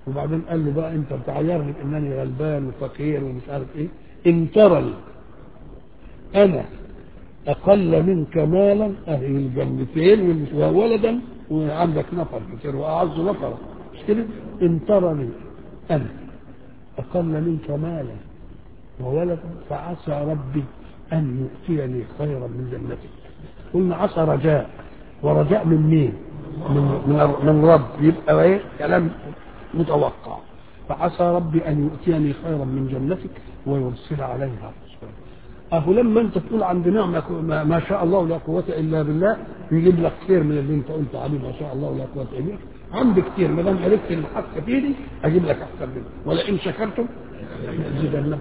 وبعدين قال له بقى انت بتعيرني بانني غلبان وفقير ومش عارف ايه ان ترني انا اقل منك مالا اهل الجنتين وولدا وعندك نفر كتير واعز نفرا مش كده ان ترني انا اقل منك مالا وولدا فعسى ربي ان يؤتيني خيرا من جنتك قلنا عسى رجاء ورجاء من مين من من, من رب يبقى ايه كلام متوقع فعسى ربي ان يؤتيني خيرا من جنتك ويرسل عليها حسبانا اهو لما انت تقول عند نعمه ما, ما شاء الله لا قوه الا بالله يجيب لك خير من اللي انت قلت عليه ما شاء الله لا قوه الا بالله عندي كتير ما دام عرفت ان الحق في ايدي اجيب لك احسن منه ولئن شكرتم لازيدنكم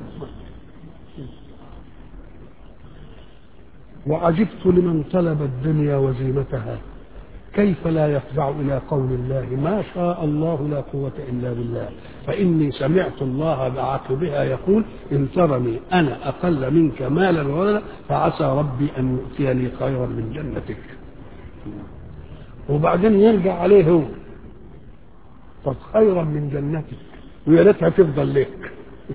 وعجبت لمن طلب الدنيا وزينتها كيف لا يفزع إلى قول الله ما شاء الله لا قوة إلا بالله فإني سمعت الله بعقبها يقول إن ترني أنا أقل منك مالا وولدا فعسى ربي أن يؤتيني خيرا من جنتك وبعدين يرجع عليه هو طب خيرا من جنتك ويا ريتها تفضل لك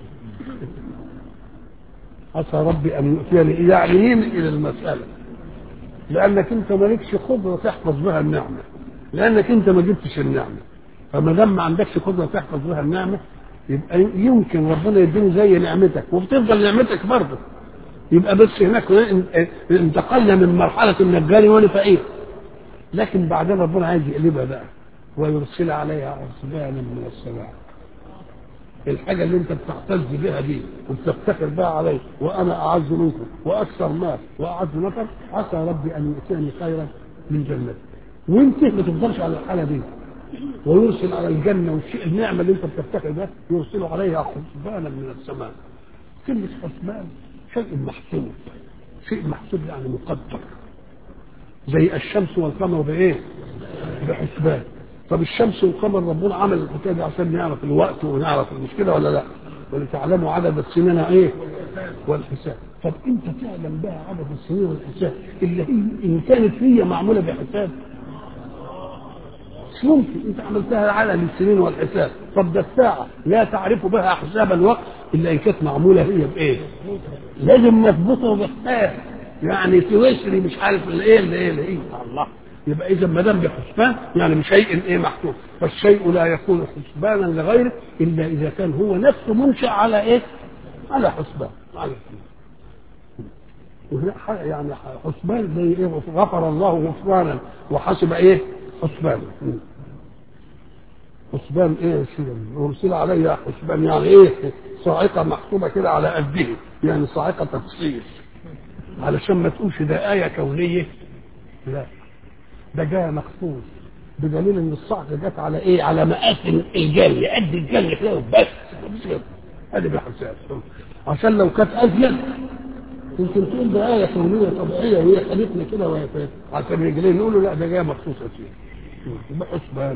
عسى ربي ان يؤتيني يعني يميل الى المساله لانك انت مالكش قدره تحفظ بها النعمه لانك انت ما جبتش النعمه فما دام ما عندكش قدره تحفظ بها النعمه يبقى يمكن ربنا يديني زي نعمتك وبتفضل نعمتك برضه يبقى بس هناك انتقلنا من مرحله النجاري وانا فقير لكن بعدين ربنا عايز يقلبها بقى ويرسل عليها حسبانا من السماء الحاجة اللي انت بتعتز بها دي وبتفتخر بها علي وانا اعز منكم واكثر مال واعز نفر عسى ربي ان يؤتيني خيرا من جنتي وانت ما تفضلش على الحالة دي ويرسل على الجنة والشيء النعمة اللي انت بتفتخر بها يرسل عليها حسبانا من السماء كلمة حسبان شيء محسوب شيء محسوب يعني مقدر زي الشمس والقمر بايه؟ بحسبان طب الشمس والقمر ربنا عمل الحكايه دي عشان نعرف الوقت ونعرف المشكله ولا لا؟ ولتعلموا عدد السنين ايه؟ والحساب طب انت تعلم بها عدد السنين والحساب اللي هي ان كانت هي معموله بحساب مش ممكن انت عملتها على السنين والحساب طب ده الساعه لا تعرف بها حساب الوقت الا ان كانت معموله هي بايه؟ لازم نثبته بحساب يعني توسري مش عارف الايه اللي ايه اللي ايه الله يبقى اذا ما دام بحسبان يعني بشيء ايه محسوب فالشيء لا يكون حسبانا لغيره الا اذا كان هو نفسه منشا على ايه؟ على حسبان على حسبان يعني حسبان زي ايه غفر الله غفرانا وحسب ايه؟ حسبان حسبان ايه ارسل عليها حسبان يعني ايه؟ صاعقه محسوبه كده على قده يعني صاعقه تفصيل علشان ما تقولش ده ايه كونيه لا ده جاء مخصوص بدليل ان الصعقه جت على ايه؟ على مقاس الجل قد الجل كده بس ادي بحساب عشان لو كانت ازيد يمكن تقول ده ايه كونيه طبيعيه وهي خدتنا كده وهي عشان رجلين نقول له لا ده جاي مخصوص اسير بحسبان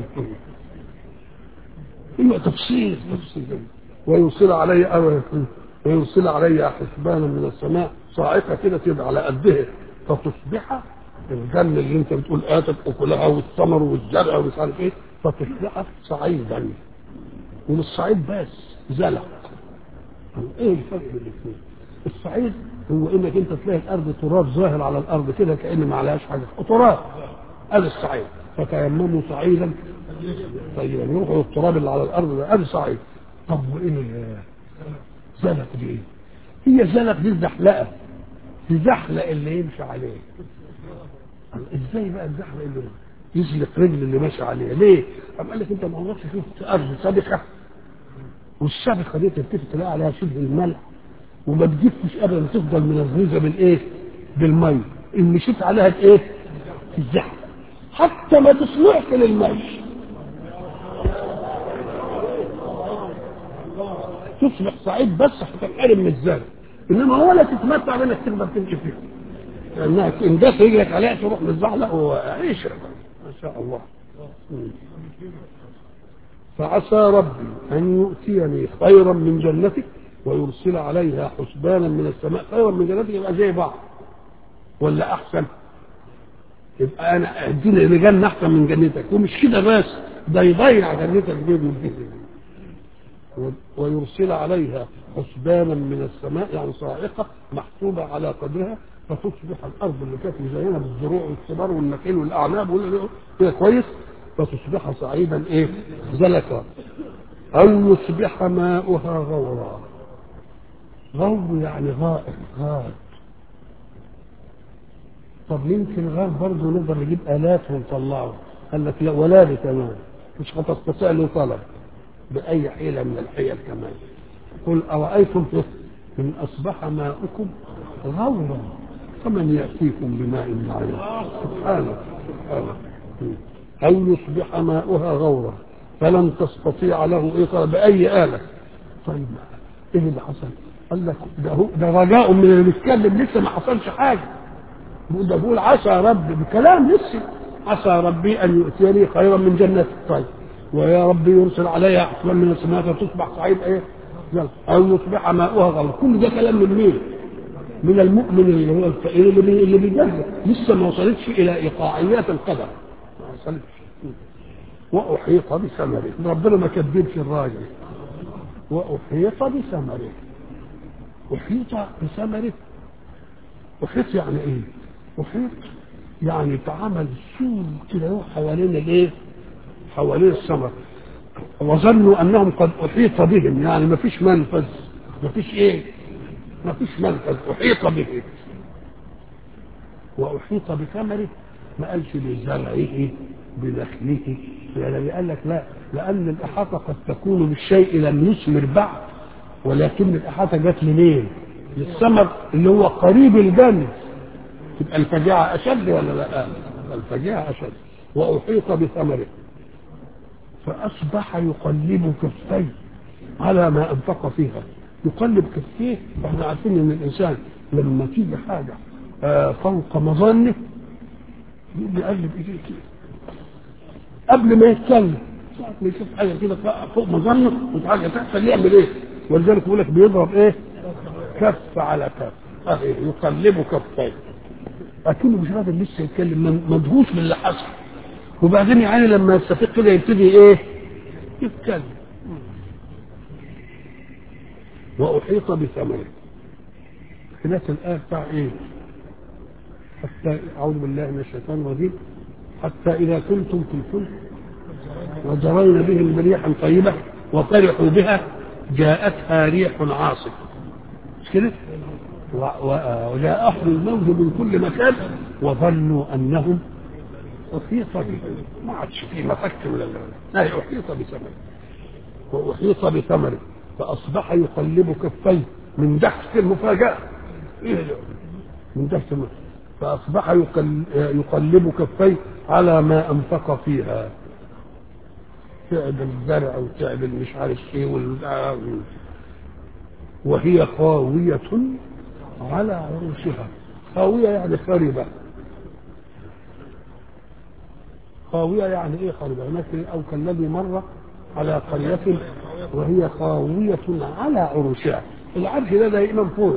ايوه تفصيل تفصيل ويوصل علي ويوصل علي حسبانا من السماء صاعقه كده تبقى على قدها فتصبح الجنة اللي انت بتقول اتت اكلها والثمر والزرع ومش عارف ايه فتصبح صعيدا ومش صعيد بس زلق ايه الفرق بين الاثنين؟ الصعيد هو انك انت تلاقي الارض تراب ظاهر على الارض كده كان ما عليهاش حاجه تراب ادي الصعيد فتيمموا صعيدا طيب يروحوا التراب اللي على الارض ده ادي صعيد طب وايه زلق دي ايه؟ هي زلق دي الزحلقه تزحلق اللي يمشي عليه ازاي بقى الزحلق اللي يزلق رجل اللي ماشي عليها ليه؟ قام قال لك انت ما عمركش شفت ارض سابقه والسابقه دي تلتفت تلاقي عليها شبه الملح وما تجفش ابدا تفضل منغزه بالايه؟ بالميه ان مشيت عليها بايه؟ الزحلق حتى ما تصلحش للمشي تصبح صعيد بس هتنحرم من الزرع انما ولا تتمتع بانك تقدر تمشي فيه لانها ان جت رجلك عليها تروح للزحلق وعيش ما شاء الله فعسى ربي ان يؤتيني خيرا من جنتك ويرسل عليها حسبانا من السماء خيرا من جنتك يبقى زي بعض ولا احسن يبقى انا اديني لجنه احسن من جنتك ومش كده بس ده يضيع جنتك دي من ويرسل عليها حسبانا من السماء يعني صاعقة محسوبة على قدرها فتصبح الأرض اللي كانت مزينة بالزروع والثمار والنخيل والأعناب وال- كويس فتصبح صعيدا إيه زلقا أو يصبح ماؤها غورا غور يعني غائط غائط طب يمكن غار برضه نقدر نجيب آلات ونطلعه قال لك لا ولا دي كمان مش هتستطيع له طلب بأي حيلة من الحيل كمان قل أرأيتم إن أصبح ماؤكم غورا فمن يأتيكم بماء معين سبحانه سبحانه أو يصبح ماؤها غورا فلن تستطيع له إيه طلب بأي آلة طيب إيه اللي حصل؟ قال لك ده, هو ده رجاء من اللي بيتكلم لسه ما حصلش حاجة ده بيقول عسى ربي بكلام لسه عسى ربي ان يؤتيني خيرا من جنتي طيب ويا ربي يرسل عليها حكما من السماء فتصبح صعيد ايه؟ يلا. او يصبح ماؤها غورا كل ده كلام من مين؟ من المؤمن اللي هو الفقير اللي بي- اللي بيجهز لسه ما وصلتش الى ايقاعيات القدر ما وصلتش واحيط بثمره ربنا ما كذبش الراجل واحيط بثمره احيط بثمره أحيط يعني إيه؟ أحيط يعني اتعمل سور كده حوالين الإيه؟ حوالين السماء وظنوا أنهم قد أحيط بهم يعني ما فيش منفذ ما فيش إيه؟ ما فيش منفذ أحيط به وأحيط بثمره ما قالش بزرعه بنخله يعني قال لك لا لأن الإحاطة قد تكون بالشيء لم يثمر بعد ولكن الإحاطة جت منين؟ للثمر اللي هو قريب الجنة تبقى الفجاعة أشد ولا لا؟ الفجاعة أشد وأحيط بثمره فأصبح يقلب كفيه على ما أنفق فيها يقلب كفيه احنا عارفين ان الانسان لما تيجي حاجه آه، فوق مظنه يقوم يقلب ايديه كده قبل ما يتكلم ساعة ما يشوف حاجه كده فوق مظنه وحاجه تحصل يعمل ايه؟ ولذلك بيقول لك بيضرب ايه؟ كف على كف اهي يقلب كفيه اكنه مش قادر لسه يتكلم من- مدهوش باللي حصل وبعدين يعني لما يستفيق كده يبتدي ايه؟ يتكلم واحيط بثمره هناك الايه بتاع ايه؟ حتى اعوذ بالله من الشيطان الرجيم حتى اذا كنتم في الفلك وجرين بهم بريحا طيبه وفرحوا بها جاءتها ريح عاصف مش كده؟ و- و- وجاءهم الموج من كل مكان وظنوا انهم احيط بهم ما عادش فيه مفك ولا لا لا احيط بثمره واحيط بثمره فاصبح يقلب كفيه من دهشة المفاجاه إيه ده؟ من دهشة الم- فاصبح يقل- يقلب كفيه على ما انفق فيها تعب الزرع وتعب مش عارف ايه وال- وهي خاوية على عروشها خاوية يعني خربة خاوية يعني ايه خربة هناك او كالذي مر على قرية وهي خاوية على عروشها العرش ده دائما فوق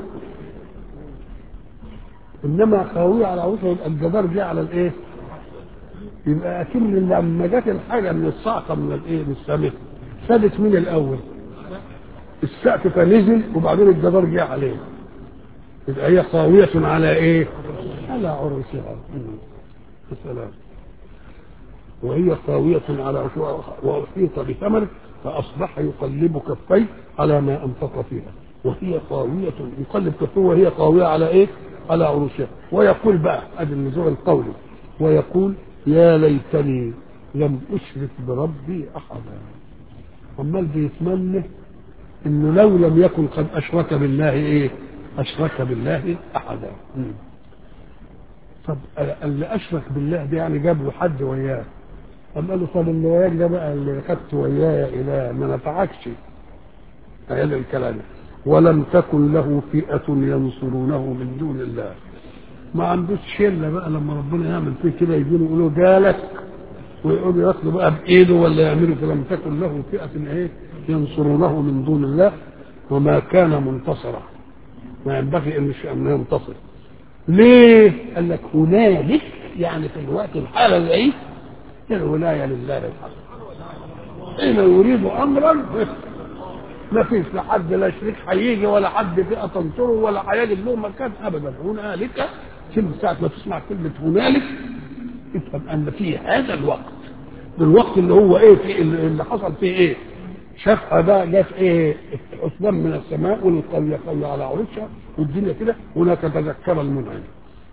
انما خاوية على عروشها يبقى الجدار جه على الايه يبقى اكن لما جت الحاجة من الصعقة من الايه من السماء سادت مين الاول السقف فنزل وبعدين الجدار جه عليه يبقى هي خاوية على ايه؟ على عروشها السلام وهي خاوية على عروشها وأحيط بثمر فأصبح يقلب كفيه على ما أنفق فيها وهي خاوية يقلب كفيه وهي خاوية على ايه؟ على عروشها ويقول بقى ادي النزوع القولي ويقول يا ليتني لم أشرك بربي أحدا عمال بيتمنى انه لو لم يكن قد اشرك بالله ايه اشرك بالله احدا مم. طب اللي اشرك بالله ده يعني جاب له حد وياه قام قال له طب اللي وياك ده بقى اللي خدت وياه اله ما نفعكش هذا الكلام ولم تكن له فئة ينصرونه من دون الله ما عندوش شله بقى لما ربنا يعمل فيه كده يجيله يقولوا جالك ويقعدوا ياخدوا بقى بايده ولا يعملوا كده لم تكن له فئه ايه ينصرونه من دون الله وما كان منتصرا ما ينبغي ان ان ينتصر ليه؟ قال لك هنالك يعني في الوقت الحاله دي الولايه لله الحق حين يريد امرا ما فيش لا حد لا شريك هيجي ولا حد فئه تنصره ولا هيجد له مكان ابدا هنالك كلمه ساعه ما تسمع كلمه هنالك افهم ان في هذا الوقت الوقت اللي هو ايه في اللي حصل فيه ايه شافها بقى جت ايه عثمان من السماء والقريه خلى على عروشها والدنيا كده هناك تذكر المنعم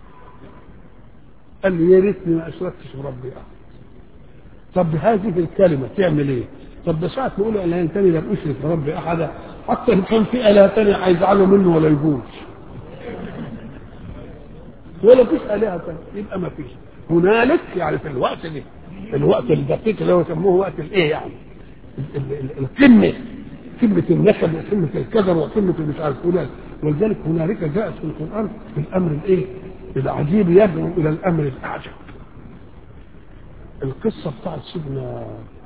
قال لي يا ريتني ما اشركتش بربي احد طب هذه الكلمه تعمل ايه؟ طب ده ساعه ما يقول اله تاني لم اشرك بربي احدا حتى ان كان في اله تاني هيزعلوا منه ولا يجوز ولا فيش الهه تانية يبقى ما فيش هنالك يعني في الوقت ده الوقت الدقيق اللي هو يسموه وقت الايه يعني ال- ال- القمه قمه النسب وقمه الكدر وقمه مش عارف هنالك ولذلك هنالك جاءت في القران الامر الايه؟ العجيب يدعو الى الامر الاعجب القصه بتاعت سيدنا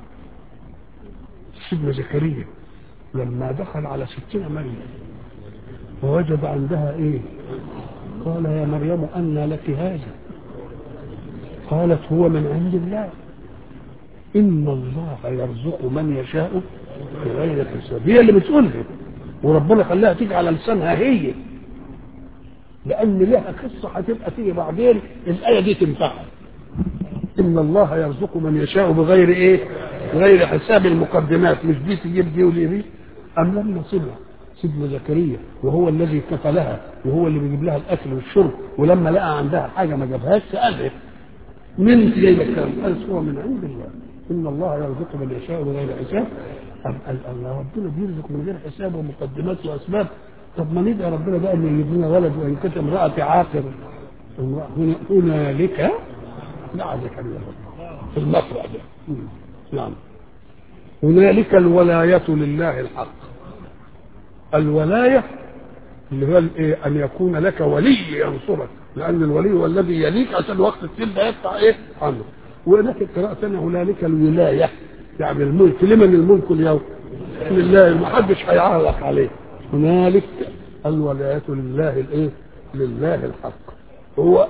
سيدنا زكريا لما دخل على ستنا مريم ووجد عندها ايه قال يا مريم أنى لك هذا قالت هو من عند الله إن الله يرزق من يشاء بغير حساب هي اللي بتقولها وربنا خلاها تيجي على لسانها هي لأن لها قصة هتبقى تيجي بعدين الآية دي تنفعها إن الله يرزق من يشاء بغير إيه؟ بغير حساب المقدمات مش دي تجيب دي ودي دي أم لم يصلها سيدنا زكريا وهو الذي كفلها وهو اللي بيجيب لها الاكل والشرب ولما لقى عندها حاجه ما جابهاش سالها من انت جايبه الكلام؟ قالت هو من عند الله ان الله يرزق من يشاء بغير حساب أم قال الله ربنا بيرزق من غير حساب ومقدمات واسباب طب ما ندعي ربنا بقى ان يجيب لنا ولد وان كانت امراه عاقر هنا- هنالك دعا زكريا في المقرأ ده نعم هنالك الولاية لله الحق الولاية اللي هو الايه ان يكون لك ولي ينصرك لان الولي هو الذي يليك عشان وقت السن ده يدفع ايه عنه وهناك قراءة ثانية هنالك الولاية يعني الملك لمن الملك اليوم لله ما حدش هيعلق عليه هنالك الولاية لله الايه لله الحق هو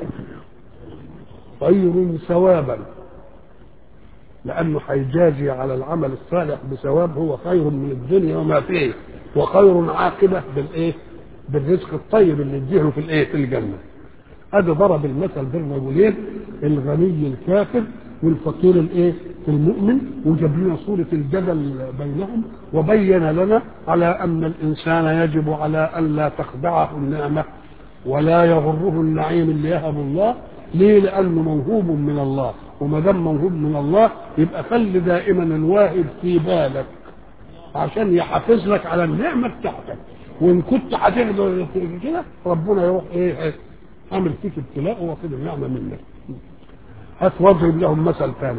خير ثوابا لانه هيجازي على العمل الصالح بثواب هو خير من الدنيا وما فيه وخير عاقبه بالايه؟ بالرزق الطيب اللي يديه في الايه؟ في الجنه. هذا ضرب المثل بين رجلين الغني الكافر والفقير الايه؟ المؤمن وجاب لنا صوره الجدل بينهم وبين لنا على ان الانسان يجب على ان لا تخدعه النعمه ولا يغره النعيم اللي يهب الله ليه؟ لانه موهوب من الله وما دام موهوب من الله يبقى خلي دائما الواهب في بالك عشان يحافظ لك على النعمه بتاعتك وان كنت هتقدر كده ربنا يروح ايه عامل فيك ابتلاء واخد النعمه منك هات واضرب لهم مثل ثاني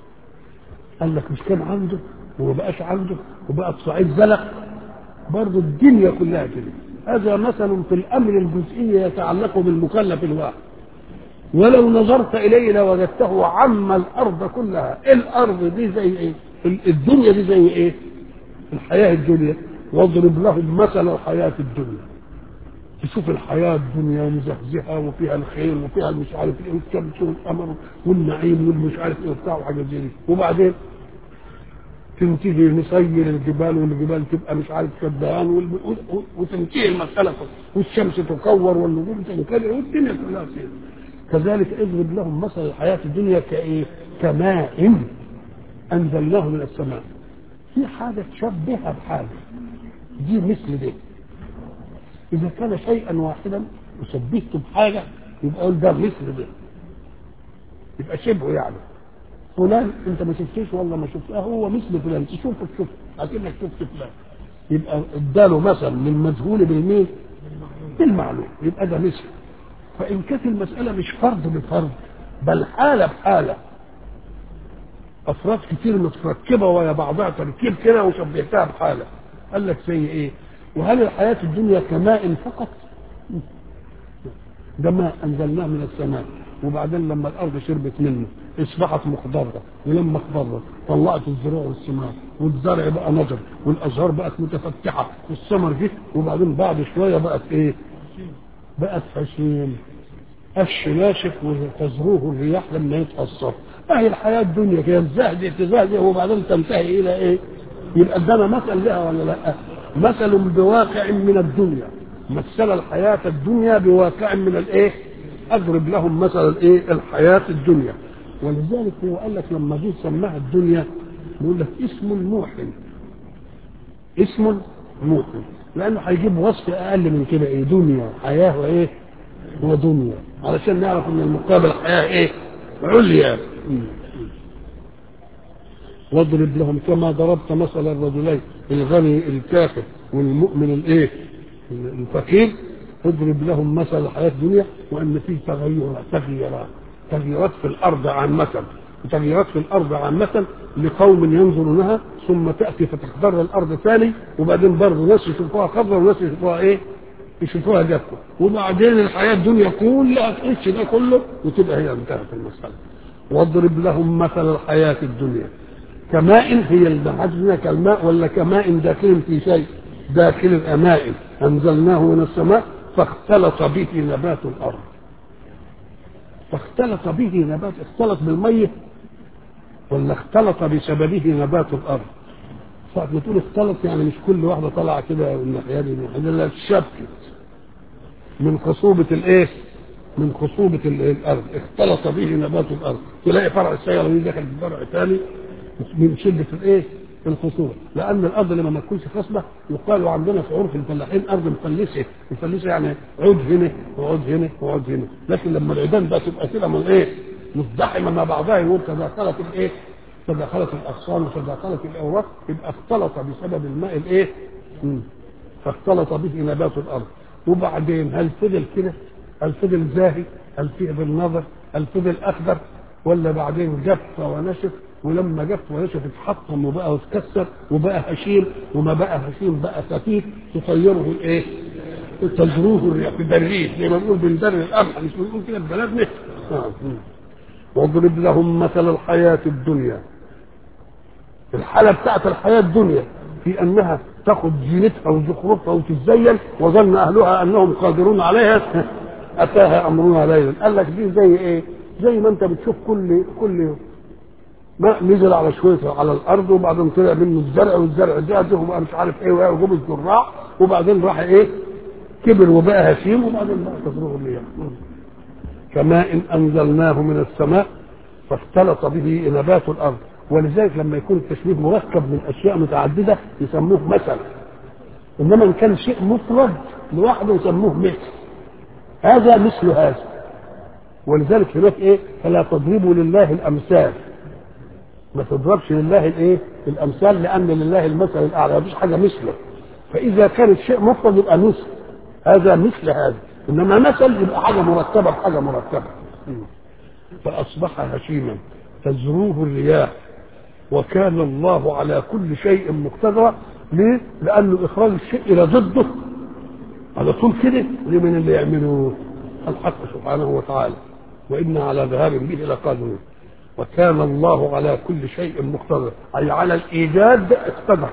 قال لك مش كان عنده وما بقاش عنده وبقى صعيد زلق برضه الدنيا كلها كده هذا مثل في الامر الجزئي يتعلق بالمكلف الواحد ولو نظرت اليه لوجدته عم الارض كلها الارض دي زي ايه الدنيا دي زي ايه الحياه الدنيا واضرب لهم مثل الحياه الدنيا تشوف الحياه الدنيا ومزهزهه وفيها الخير وفيها المش عارف ايه والشمس والقمر والنعيم والمش عارف ايه وبتاع وحاجات زي دي وبعدين تنتهي نسير الجبال والجبال تبقى مش عارف كدهان والم- و- وتنتهي المسألة والشمس تكور والنجوم تنكدر والدنيا كلها كده كذلك اضرب لهم مثل الحياة الدنيا كإيه؟ كماء أنزلناه من السماء في حاجة تشبهها بحاجة دي مثل دي إذا كان شيئا واحدا وشبهته بحاجة يبقى أقول ده مثل ده يبقى شبهه يعني فلان انت ما شفتوش والله ما شفتها هو مثل فلان تشوفه تشوفه اكنك شفت فلان يبقى اداله مثل للمجهول بالمين بالمعلوم يبقى ده مثل فان كانت المساله مش فرد بفرد بل حاله بحاله افراد كتير متركبه ويا بعضها تركيب كده وشبهتها بحاله قال لك زي ايه وهل الحياه الدنيا كماء فقط ده ماء انزلناه من السماء وبعدين لما الارض شربت منه اصبحت مخضره ولما اخضرت طلعت الزروع والثمار والزرع بقى نضج والازهار بقت متفتحه والثمر جه وبعدين بعد شويه بقت ايه؟ بقت حشيم قش ناشف وتزروه الرياح لما يتأثر اهي الحياه الدنيا كده تزهدي تزهدي وبعدين تنتهي الى ايه؟ يبقى ادانا مثل لها ولا لا؟ مثل بواقع من الدنيا مثل الحياة الدنيا بواقع من الايه اضرب لهم مثل الايه الحياة الدنيا ولذلك هو قال لك لما جه سماها الدنيا يقول لك اسم موحن اسم موحن لانه هيجيب وصف اقل من كده ايه دنيا حياه وايه ودنيا علشان نعرف ان المقابل حياه ايه عليا واضرب لهم كما ضربت مثل الرجلين الغني الكافر والمؤمن الايه الفقير اضرب لهم مثل الحياه الدنيا وان فيه تغيرات تغييرات تغييرات في الارض عامه تغييرات في الارض عامه لقوم ينظرونها ثم تاتي فتخضر الارض ثاني وبعدين برضه ناس يشوفوها خضراء وناس يشوفوها ايه؟ يشوفوها جافه وبعدين الحياه الدنيا كلها تخش ده كله وتبقى هي انتهت المساله واضرب لهم مثل الحياه الدنيا كماء هي الدنيا كالماء ولا كماء داخل في شيء داخل ماء انزلناه من السماء فاختلط به نبات الارض فاختلط به نبات اختلط بالميه ولا اختلط بسببه نبات الارض ساعة ما تقول اختلط يعني مش كل واحدة طالعة كده من الناحية دي من الناحية لا اتشبكت من خصوبة الايه؟ من خصوبة الارض اختلط به نبات الارض تلاقي فرع السيارة دي دخل في فرع ثاني من شدة الايه؟ الخصوبة لأن الأرض لما ما تكونش خصبة يقال عندنا في عرف الفلاحين أرض مفلسة مفلسة يعني عود هنا وعود هنا وعود هنا لكن لما العيدان بقى تبقى كده من إيه؟ مزدحمة مع بعضها يقول تداخلت الإيه؟ تداخلت الأغصان وتداخلت الأوراق يبقى اختلط بسبب الماء الإيه؟ مم. فاختلط به نبات الأرض وبعدين هل فضل كده؟ هل فضل زاهي؟ هل فضل نظر؟ هل فضل أخضر؟ ولا بعدين جف ونشف ولما جف ونشف اتحطم وبقى واتكسر وبقى هشيم وما بقى هشيم بقى خفيف تطيره الايه؟ تجروه الرياح تدريه زي ما بنقول بندري القمح مش بنقول كده في بلدنا آه. واضرب لهم مثل الحياة الدنيا الحالة بتاعت الحياة الدنيا في أنها تاخد زينتها وزخرفها وتتزين وظن أهلها أنهم قادرون عليها أتاها أمرنا ليلا قال لك دي زي إيه؟ زي ما أنت بتشوف كل كل ماء نزل على شويه على الارض وبعدين طلع منه الزرع والزرع زاد وبقى مش عارف ايه وجاب الزراع وبعدين راح ايه كبر وبقى هشيم وبعدين بقى تفرغ الرياح كماء انزلناه من السماء فاختلط به نبات الارض ولذلك لما يكون التشبيه مركب من اشياء متعدده يسموه مثل انما ان كان شيء مفرد لوحده يسموه مثل هذا مثل هذا ولذلك هناك ايه فلا تضربوا لله الامثال ما تضربش لله الايه الامثال لان لله المثل الاعلى مفيش حاجه مثله فاذا كان الشيء مفرد يبقى مثل هذا مثل هذا انما مثل يبقى حاجه مرتبه بحاجه مرتبه فاصبح هشيما تزروه الرياح وكان الله على كل شيء مقتدرا ليه؟ لانه اخراج الشيء الى ضده على طول كده لمن اللي يعملوه الحق سبحانه وتعالى وإنا على ذهاب به لقادرون وكان الله على كل شيء مقتدر أي على الإيجاد اقتدر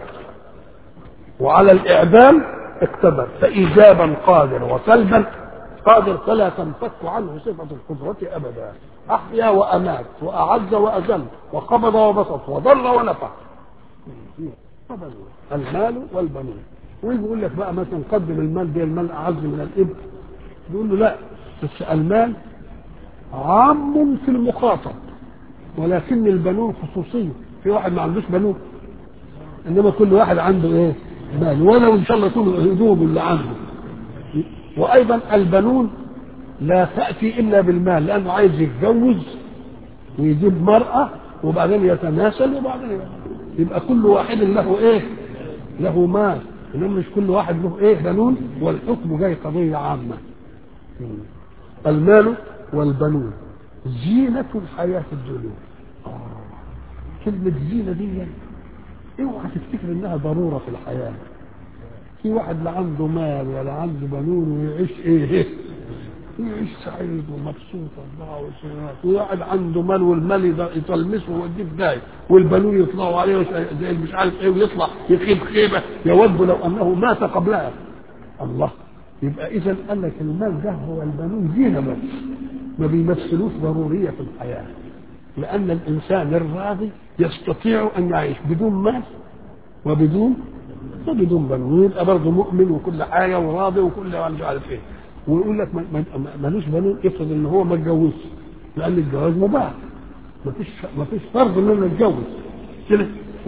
وعلى الإعدام اقتدر فإيجابا قادر وسلبا قادر فلا تنفك عنه صفة القدرة أبدا أحيا وأمات وأعز وأذل وقبض وبسط وضر ونفع المال والبنون ويجي يقول لك بقى مثلا قدم المال ده المال أعز من الإبل يقول له لا بس المال عام في المخاطب ولكن البنون خصوصية في واحد ما عندوش بنون انما كل واحد عنده ايه مال ولو ان شاء الله يكون الهدوم اللي عنده وايضا البنون لا تاتي الا بالمال لانه عايز يتجوز ويجيب مراه وبعدين يتناسل وبعدين يبقى كل واحد له ايه له مال انما مش كل واحد له ايه بنون والحكم جاي قضيه عامه المال والبنون زينة الحياة الدنيا آه. كلمة زينة دي اوعى تفتكر انها ضرورة في الحياة في واحد لا عنده مال ولا عنده بنون ويعيش ايه يعيش سعيد ومبسوط 24 ساعة وواحد عنده مال والمال يطلمسه ويوديه في داهية والبنون يطلعوا عليه زي مش عارف ايه ويطلع يخيب خيبة يود لو انه مات قبلها الله يبقى اذا قال لك المال ده هو البنون زينة بس ما بيمثلوش ضرورية في الحياة لأن الإنسان الراضي يستطيع أن يعيش بدون مال وبدون بدون بنون يبقى برضه مؤمن وكل حاجه وراضي وكل مش عارف ايه ويقول لك ما- ما- ملوش بنون افرض ان هو ما اتجوزش لان الجواز مباح ما فيش ما فيش فرض انه يتجوز كده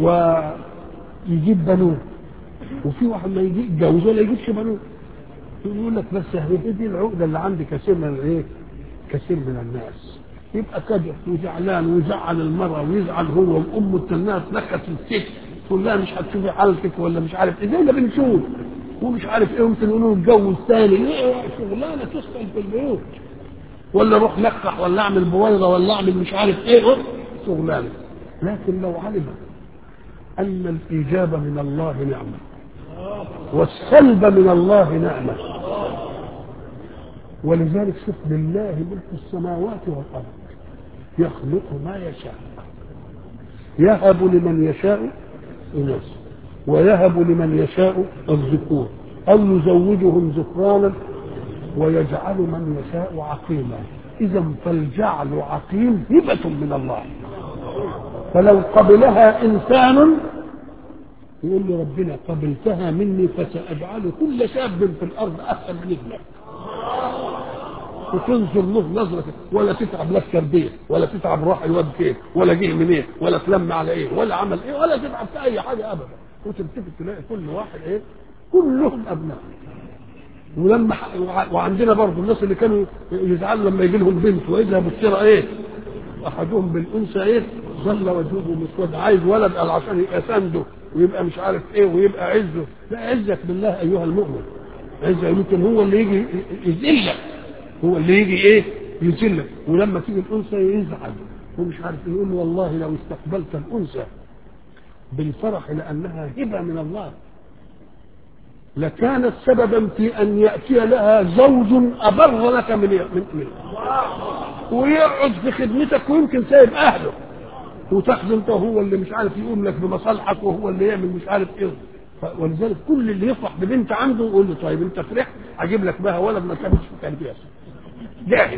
ويجيب بنون وفي واحد ما يجي يتجوز ولا يجيبش بنون يقول لك بس هي دي العقده اللي عند كثير من الايه؟ كثير من الناس يبقى كدح وزعلان ويزعل المراه ويزعل هو وامه تنها تنكت الست تقول لها مش هتشوفي حالتك ولا مش عارف ايه زي ما بنشوف ومش عارف ايه ممكن يقولوا اتجوز تاني ايه شغلانه تسال في البيوت ولا اروح لقح ولا اعمل بويضه ولا اعمل مش عارف ايه شغلانه لكن لو علم ان الاجابه من الله نعمه والسلب من الله نعمه ولذلك شوف لله ملك السماوات والارض يخلق ما يشاء يهب لمن يشاء اناثا ويهب لمن يشاء الذكور او يزوجهم ذكرانا ويجعل من يشاء عقيما اذا فالجعل عقيم هبه من الله فلو قبلها انسان يقول له ربنا قبلتها مني فساجعل كل شاب في الارض احسن من ابنك وتنظر له نظرة ولا تتعب لا التربية ولا تتعب راح الواد فين ولا جه منين ولا تلم على ايه ولا عمل ايه ولا تتعب في اي حاجة ابدا وتلتفت تلاقي كل واحد ايه كلهم ابناء ولما ح- وع- وعندنا برضه الناس اللي كانوا يزعلوا لما يجي لهم بنت واذا بصير ايه احدهم بالانثى ايه ظل وجهه مسود عايز ولد قال عشان يبقى سنده ويبقى مش عارف ايه ويبقى عزه لا عزك بالله ايها المؤمن عزه يمكن هو اللي يجي يذلك هو اللي يجي ايه يذلك ولما تيجي الانثى يزعل ومش عارف إيه، يقول والله لو استقبلت الانثى بالفرح لانها هبه من الله لكانت سببا في ان ياتي لها زوج ابر لك من من من ويقعد في خدمتك ويمكن سايب اهله وتاخذ انت هو اللي مش عارف يقوم لك بمصالحك وهو اللي يعمل مش عارف ايه ف- ولذلك كل اللي يفرح ببنت عنده يقول له طيب انت فرحت اجيب لك بها ولد ما تعملش في تربيه جاهز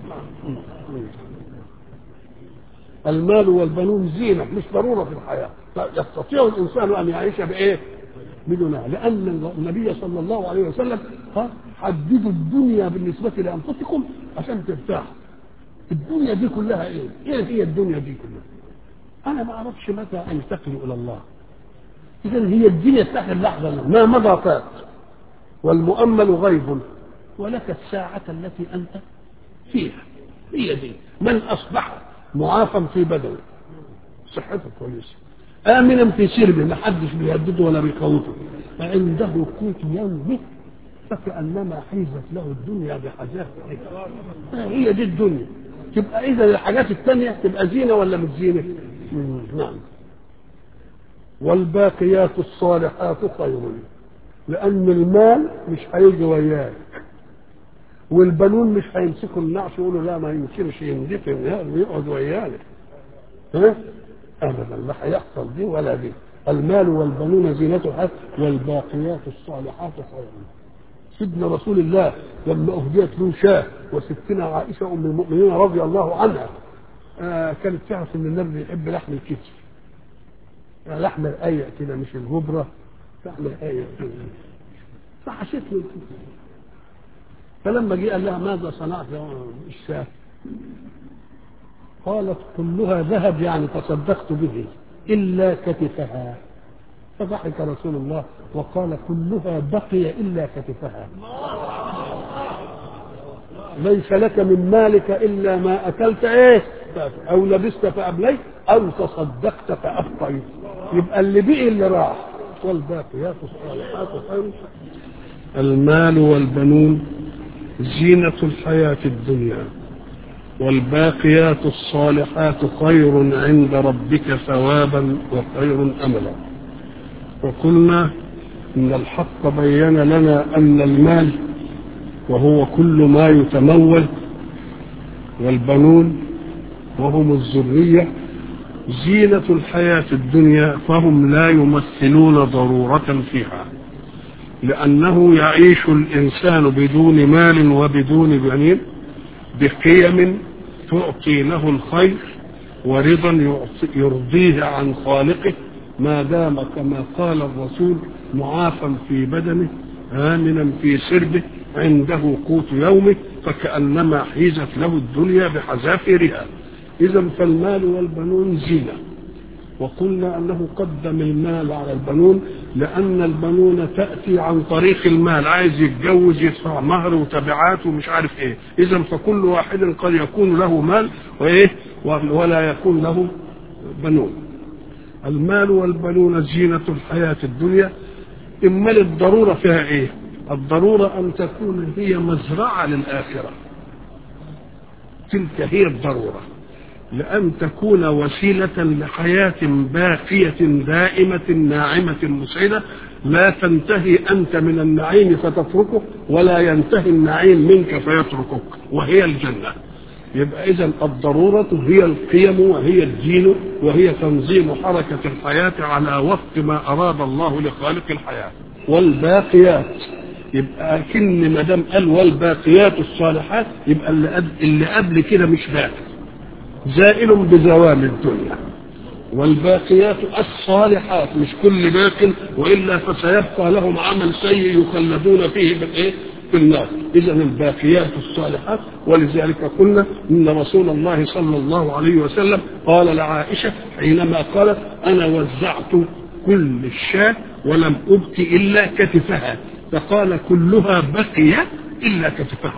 المال والبنون زينة مش ضرورة في الحياة يستطيع الإنسان أن يعيش بإيه؟ بدونها لأن النبي صلى الله عليه وسلم ها حددوا الدنيا بالنسبة لأنفسكم عشان ترتاحوا الدنيا دي كلها إيه؟ إيه هي الدنيا دي كلها؟ أنا ما أعرفش متى أنتقل إلى الله إذا هي الدنيا تحت اللحظة ما مضى فات والمؤمل غيب ولك الساعة التي أنت فيها هي دي من أصبح معافى في بدنه صحته كويسة آمنا في سربه ما حدش بيهدده ولا بيخوفه فعنده قوت يومه فكأنما حيزت له الدنيا بحذافيرها هي دي الدنيا تبقى إذا الحاجات الثانية تبقى زينة ولا مش زينة؟ مم، نعم والباقيات الصالحات خير لأن المال مش هيجي وياك والبنون مش هيمسكوا النعش يقولوا لا ما يمكنش يندفن ويقعد ويانا ها ابدا لا هيحصل دي ولا دي المال والبنون زينة الحياة والباقيات الصالحات خير سيدنا رسول الله لما اهديت له شاه وستنا عائشه ام المؤمنين رضي الله عنها آه كانت تعرف ان النبي يحب لحم الكتف يعني لحم الاية كده مش الجبره لحم الاية كده فحشت له الكتف فلما جه قال لها ماذا صنعت يا الشاه قالت كلها ذهب يعني تصدقت به إلا كتفها فضحك رسول الله وقال كلها بقي إلا كتفها ليس لك من مالك إلا ما أكلت إيه أو لبست فأبليت أو تصدقت فأبقيت يبقى اللي بقي اللي راح والباقيات الصالحات خير المال والبنون زينة الحياة الدنيا والباقيات الصالحات خير عند ربك ثوابا وخير أملا وقلنا إن الحق بين لنا أن المال وهو كل ما يتمول والبنون وهم الذرية زينة الحياة الدنيا فهم لا يمثلون ضرورة فيها لأنه يعيش الإنسان بدون مال وبدون بنين بقيم تعطي له الخير ورضا يرضيه عن خالقه ما دام كما قال الرسول معافا في بدنه آمنا في سربه عنده قوت يومه فكأنما حيزت له الدنيا بحذافيرها إذا فالمال والبنون زينة وقلنا أنه قدم المال على البنون لأن البنون تأتي عن طريق المال عايز يتجوز يدفع مهر وتبعات ومش عارف إيه إذا فكل واحد قد يكون له مال وإيه ولا يكون له بنون المال والبنون زينة الحياة الدنيا إما الضرورة فيها إيه الضرورة أن تكون هي مزرعة للآخرة تلك هي الضرورة لأن تكون وسيلة لحياة باقية دائمة ناعمة مسعدة لا تنتهي أنت من النعيم فتتركه ولا ينتهي النعيم منك فيتركك وهي الجنة يبقى إذا الضرورة هي القيم وهي الدين وهي تنظيم حركة الحياة على وفق ما أراد الله لخالق الحياة والباقيات يبقى كن ما دام قال والباقيات الصالحات يبقى اللي قبل, اللي قبل كده مش باقي زائل بزوال الدنيا والباقيات الصالحات مش كل باق والا فسيبقى لهم عمل سيء يخلدون فيه بالايه؟ في النار اذا الباقيات الصالحات ولذلك قلنا ان رسول الله صلى الله عليه وسلم قال لعائشه حينما قالت انا وزعت كل الشاة ولم ابق الا كتفها فقال كلها بقي الا كتفها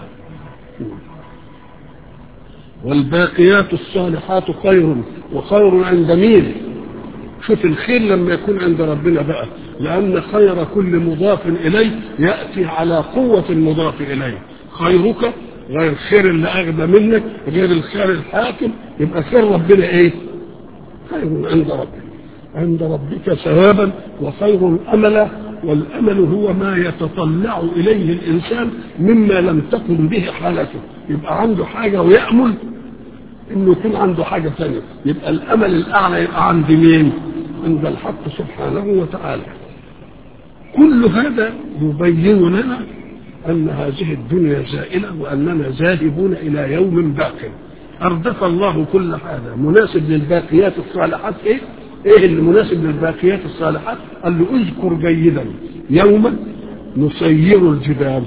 والباقيات الصالحات خير وخير عند مين شوف الخير لما يكون عند ربنا بقى لأن خير كل مضاف إليه يأتي على قوة المضاف إليه خيرك غير الخير اللي أغنى منك غير الخير الحاكم يبقى خير ربنا إيه خير عند ربك عند ربك ثوابا وخير أملا والأمل هو ما يتطلع إليه الإنسان مما لم تكن به حالته يبقى عنده حاجة ويأمل انه يكون عنده حاجة ثانية يبقى الامل الاعلى يبقى عند مين عند الحق سبحانه وتعالى كل هذا يبين لنا ان هذه الدنيا زائلة واننا ذاهبون الى يوم باق اردف الله كل هذا مناسب للباقيات الصالحات ايه ايه اللي مناسب للباقيات الصالحات قال له اذكر جيدا يوما نسير الجبال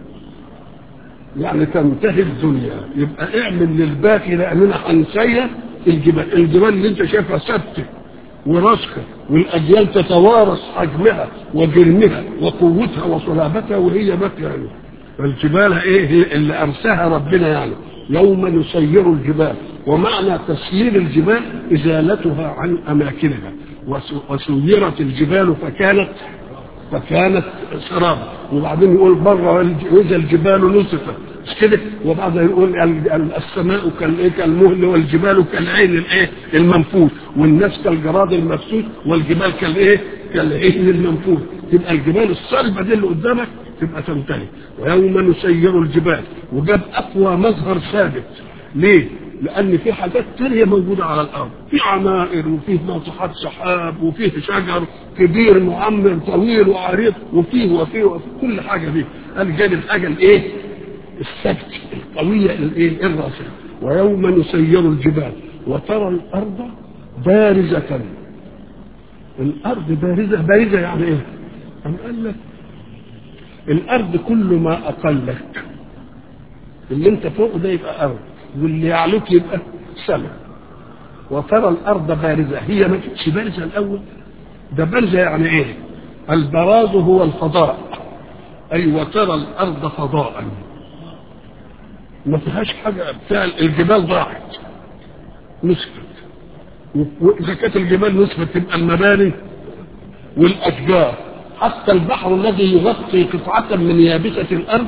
يعني تنتهي الدنيا يبقى اعمل للباقي لاننا هنسير الجبال الجبال اللي انت شايفها ثابته وراسخه والاجيال تتوارث حجمها وجرمها وقوتها وصلابتها وهي باقيه يعني فالجبال ايه اللي ارساها ربنا يعني يوم نسير الجبال ومعنى تسيير الجبال ازالتها عن اماكنها وسيرت الجبال فكانت فكانت سرابا وبعدين يقول بره واذا الجبال نسفت مش كده وبعدين يقول السماء كالايه كالمهل والجبال كالعين الايه المنفوث والناس كالجراد المبسوط والجبال كالايه كالعين المنفوث تبقى الجبال الصلبه دي اللي قدامك تبقى تنتهي ويوم نسير الجبال وجاب اقوى مظهر ثابت ليه؟ لان في حاجات تانية موجودة على الارض في عمائر وفيه ناطحات سحاب وفيه شجر كبير معمر طويل وعريض وفيه وفيه وفيه كل حاجة دي قال جاب الحاجة الايه الثبت القوية الايه الراسخة ويوم نسير الجبال وترى الارض بارزة الارض بارزة بارزة يعني ايه أم قال لك الارض كل ما اقلك اللي انت فوق ده يبقى ارض واللي يعلوك يبقى سماء وترى الارض بارزه هي ما كانتش بارزه الاول ده بارزه يعني ايه البراز هو الفضاء اي وترى الارض فضاء ما فيهاش حاجه بتاع الجبال ضاعت نسفت واذا كانت الجبال نسفت تبقى المباني والاشجار حتى البحر الذي يغطي قطعه من يابسه الارض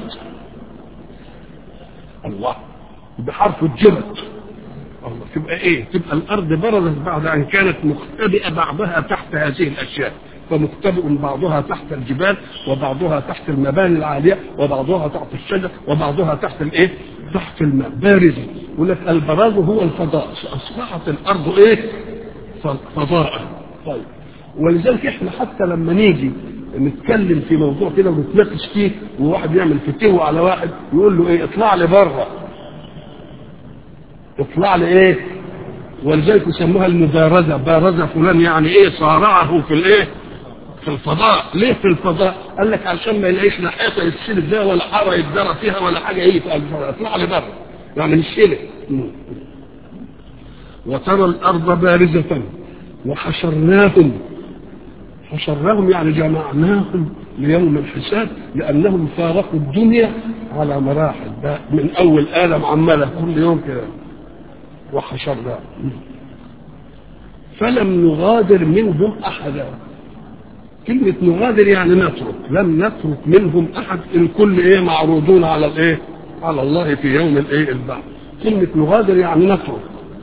الله بحرف الجمد الله تبقى ايه تبقى الارض برزت بعد ان كانت مختبئه بعضها تحت هذه الاشياء فمختبئ بعضها تحت الجبال وبعضها تحت المباني العاليه وبعضها تحت الشجر وبعضها تحت الايه تحت الماء بارزه يقول لك البراز هو الفضاء اصبحت الارض ايه فضاء طيب ولذلك احنا حتى لما نيجي نتكلم في موضوع كده ونتناقش فيه وواحد يعمل فتوى على واحد يقول له ايه اطلع لي بره اطلع لي ايه ولذلك يسموها المبارزه بارز فلان يعني ايه صارعه في الايه في الفضاء ليه في الفضاء قال لك عشان ما يلاقيش لا حيطه يتسلب فيها ولا حاره يتدرى فيها ولا حاجه ايه اطلع لي بره يعني مش كده وترى الارض بارزه وحشرناهم حشرناهم يعني جمعناهم ليوم الحساب لانهم فارقوا الدنيا على مراحل ده من اول ادم عماله كل يوم كده وحشرناهم فلم نغادر منهم احدا كلمة نغادر يعني نترك لم نترك منهم احد الكل ايه معروضون على الايه على الله في يوم الايه البعث كلمة نغادر يعني نترك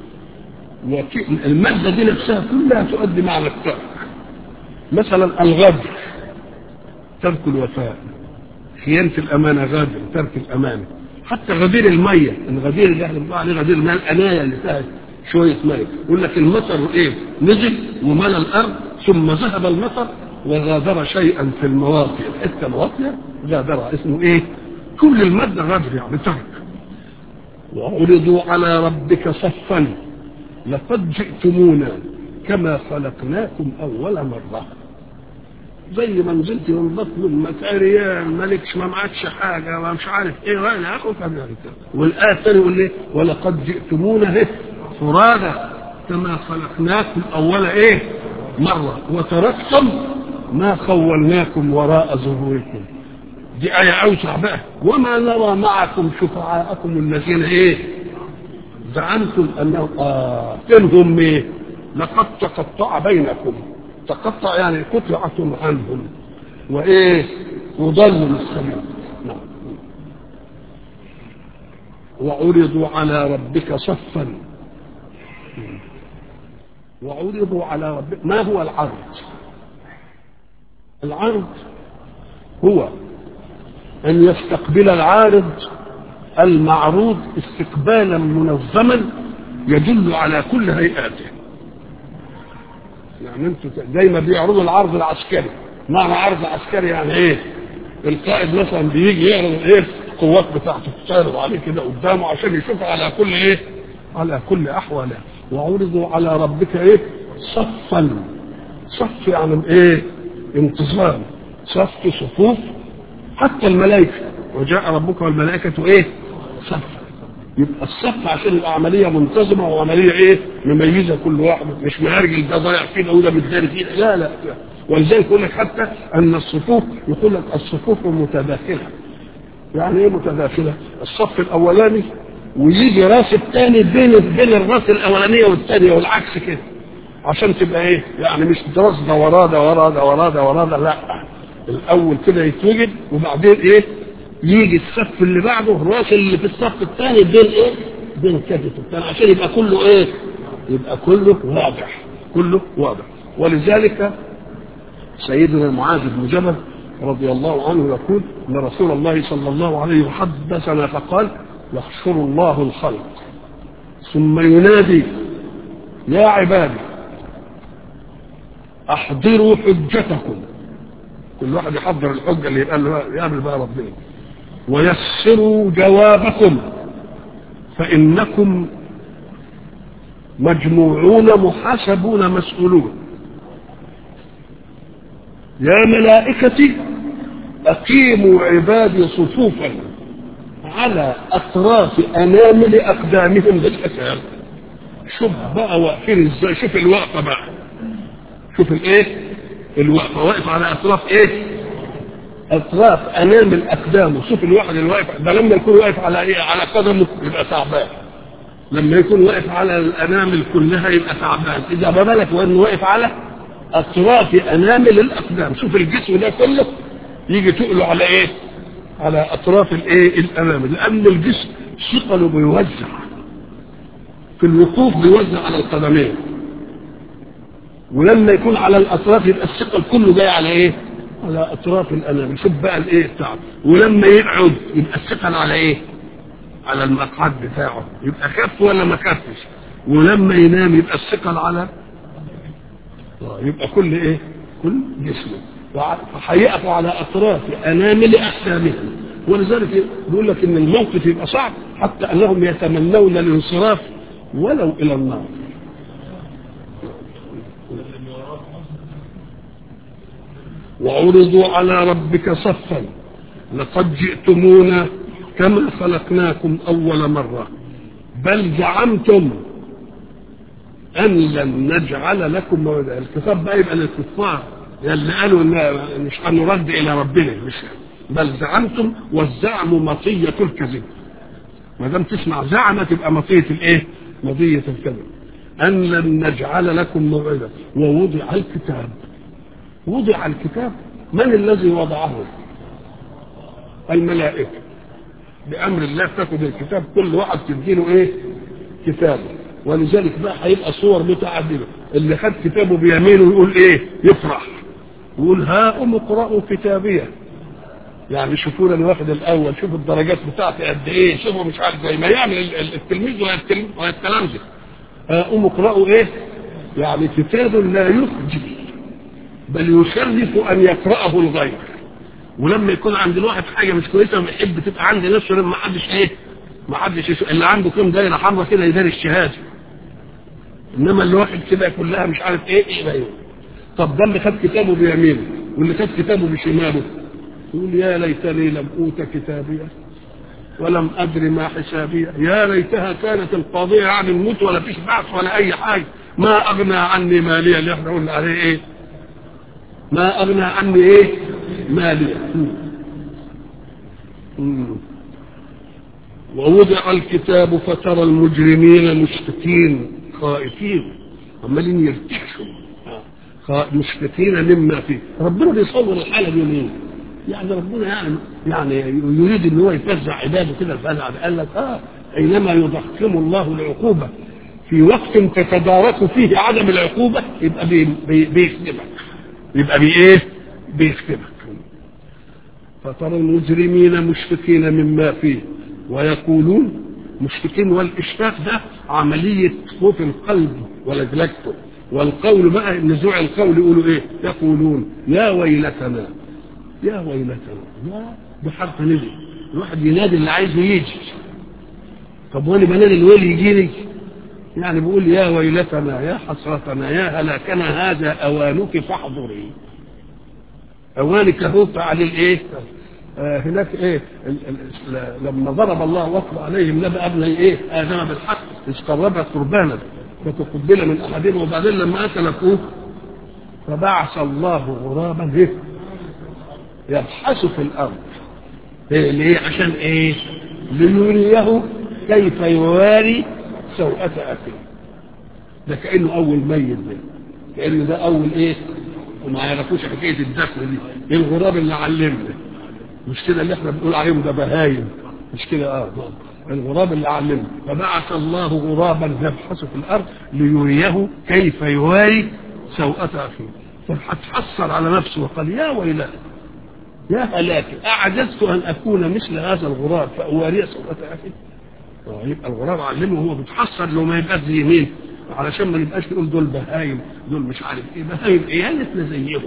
المادة دي نفسها كلها تؤدي معنى الترك مثلا الغدر ترك الوفاء خيانة الأمانة غادر ترك الأمانة حتى غدير المية الغدير اللي احنا بنقول عليه غدير المية الأناية اللي فيها شوية مية يقول لك المطر إيه نزل وملى الأرض ثم ذهب المطر وغادر شيئا في المواطن الحتة الواطية غادر اسمه إيه كل المادة غادر يعني ترك وعرضوا على ربك صفا لقد جئتمونا كما خلقناكم أول مرة زي ما نزلت من بطن امك عريان مالكش ما معكش حاجه ما مش عارف ايه وانا اخو والايه الثانيه يقول ايه ولقد جئتمونا ايه فرادا كما خلقناكم اول ايه مره وتركتم ما خولناكم وراء ظهوركم دي آية أوسع بقى وما نرى معكم شفعاءكم الذين إيه زعمتم أنهم آه إنهم إيه لقد تقطع بينكم تقطع يعني قطعة عنهم وإيه وضلوا السبيل نعم وعرضوا على ربك صفا وعرضوا على ربك ما هو العرض العرض هو أن يستقبل العارض المعروض استقبالا منظما يدل على كل هيئاته يعني انتوا زي ما بيعرضوا العرض العسكري معنى عرض عسكري يعني ايه القائد مثلا بيجي يعرض ايه القوات بتاعته تعرض عليه كده قدامه عشان يشوف على كل ايه على كل احواله وعرضوا على ربك ايه صفا صف يعني ايه انتظام صف صفوف حتى الملائكه وجاء ربك والملائكه ايه صف يبقى الصف عشان يبقى عمليه منتظمه وعمليه ايه مميزه كل واحد مش مهرجل ده ضايع فينا وده متداري فينا لا لا ولذلك يقول لك حتى ان الصفوف يقول لك الصفوف متداخله يعني ايه متداخله الصف الاولاني ويجي راس الثاني بين بين الراس الاولانيه والثانيه والعكس كده عشان تبقى ايه يعني مش راس ده وراه ده وراه ده وراه ده وراه ده لا الاول كده يتوجد وبعدين ايه يجي الصف اللي بعده الراس اللي في الصف الثاني بين ايه بين كتف الثاني عشان يبقى كله ايه يبقى كله واضح كله واضح ولذلك سيدنا معاذ بن جبل رضي الله عنه يقول ان رسول الله صلى الله عليه وسلم حدثنا فقال يحشر الله الخلق ثم ينادي يا عبادي احضروا حجتكم كل واحد يحضر الحجه اللي يقال له يعمل بقى ربنا ويسروا جوابكم فانكم مجموعون محاسبون مسؤولون يا ملائكتي أقيموا عبادي صفوفا على أطراف أنامل أقدامهم بالحساب شوف بقى واقفين ازاي شوف الوقفة بقى شوف الايه الوقفة واقف على أطراف ايه أطراف أنامل أقدامه شوف الواحد اللي واقف ده لما يكون واقف على ايه على قدمه يبقى تعبان لما يكون واقف على الأنامل كلها يبقى تعبان إذا ما بالك وإنه واقف على اطراف انامل الاقدام شوف الجسم ده كله يجي تقله على ايه على اطراف الايه الانامل لان الجسم ثقله بيوزع في الوقوف بيوزع على القدمين ولما يكون على الاطراف يبقى الثقل كله جاي على ايه على اطراف الانامل شوف بقى الايه بتاعه ولما يقعد يبقى الثقل على ايه على المقعد بتاعه يبقى خف ولا ما خفش ولما ينام يبقى الثقل على يبقى كل ايه كل جسمه فهيقفوا على اطراف انامل اقدامهم ولذلك بيقول لك ان الموقف يبقى صعب حتى انهم يتمنون الانصراف ولو الى النار وعرضوا على ربك صفا لقد جئتمونا كما خلقناكم أول مرة بل زعمتم أن لن نجعل لكم موعدا الكتاب بقى يبقى للكفار اللي قالوا إن مش هنرد إلى ربنا مش بل زعمتم والزعم مطية الكذب ما دام تسمع زعمة تبقى مطية الإيه؟ مطية الكذب أن لن نجعل لكم موعدا ووضع الكتاب وضع الكتاب من الذي وضعه؟ الملائكة بأمر الله تاخد الكتاب كل واحد تديله إيه؟ كتابه ولذلك بقى هيبقى صور متعدده اللي خد كتابه بيمينه يقول ايه يفرح يقول ها ام اقرأوا كتابيه يعني شوفوا لي واخد الاول شوفوا الدرجات بتاعتي قد ايه شوفوا مش عارف زي ما يعمل التلميذ وهي التلامذه ها ام اقرأوا ايه يعني كتاب لا يخجل بل يشرف ان يقرأه الغير ولما يكون عند الواحد حاجه مش كويسه ويحب تبقى عند نفسه لما حدش ايه ما حدش يشوف اللي عنده كام دايره حمراء كده يداري الشهاده انما اللي واخد كده كلها مش عارف ايه ايه بقى طب ده اللي خد كتابه بيمينه واللي خد كتابه بشماله يقول يا ليتني لم اوت كتابيه ولم ادر ما حسابيه يا ليتها كانت القاضيه عن الموت ولا فيش بعث ولا اي حاجه ما اغنى عني ماليه اللي احنا قلنا عليه ايه ما اغنى عني ايه ماليه ووضع الكتاب فترى المجرمين مشفقين خائفين عمالين يرتعشوا مشفقين مما فيه ربنا بيصور الحاله دي ليه؟ يعني ربنا يعني يعني يريد ان هو يفزع عباده كده الفزع قال لك اه اينما يضخم الله العقوبه في وقت تتدارك فيه عدم العقوبه يبقى بي بي بيخدمك يبقى بايه؟ بيخدمك فترى المجرمين مشفقين مما فيه ويقولون مشفقين والاشفاق ده عمليه خوف القلب ولجلجته والقول بقى نزوع القول يقولوا ايه يقولون يا ويلتنا يا ويلتنا يا بحرف ندي الواحد ينادي اللي عايزه يجي طب وانا بنادي الويل يجيني يعني بيقول يا ويلتنا يا حسرتنا يا هلاكنا هذا اوانك فاحضري اوانك هو على الايه آه هناك ايه ال ال لما ضرب الله وصل عليهم نبأ ابن ايه ادم بالحق اذ قربت قربانا فتقبل من احدهم وبعدين لما اكل اخوه فبعث الله غرابا ايه يبحث في الارض إيه ليه عشان ايه ليريه كيف يواري سوءة اخيه ده كانه اول ميت ده كانه ده اول ايه وما يعرفوش حكايه الدفن دي ايه الغراب اللي علمنا مش كده اللي احنا بنقول عليهم ده بهايم مش كده اه الغراب اللي علمنا فبعث الله غرابا يبحث في الارض ليريه كيف يواري سوءة اخيه فهتحسر على نفسه وقال يا ويلاه يا هلاكي اعجزت ان اكون مثل هذا الغراب فاواري سوءة اخي يبقى الغراب علمه هو بيتحسر لو ما يبقاش زي مين علشان ما نبقاش نقول دول بهايم دول مش عارف ايه بهايم ايه هلتنا زيهم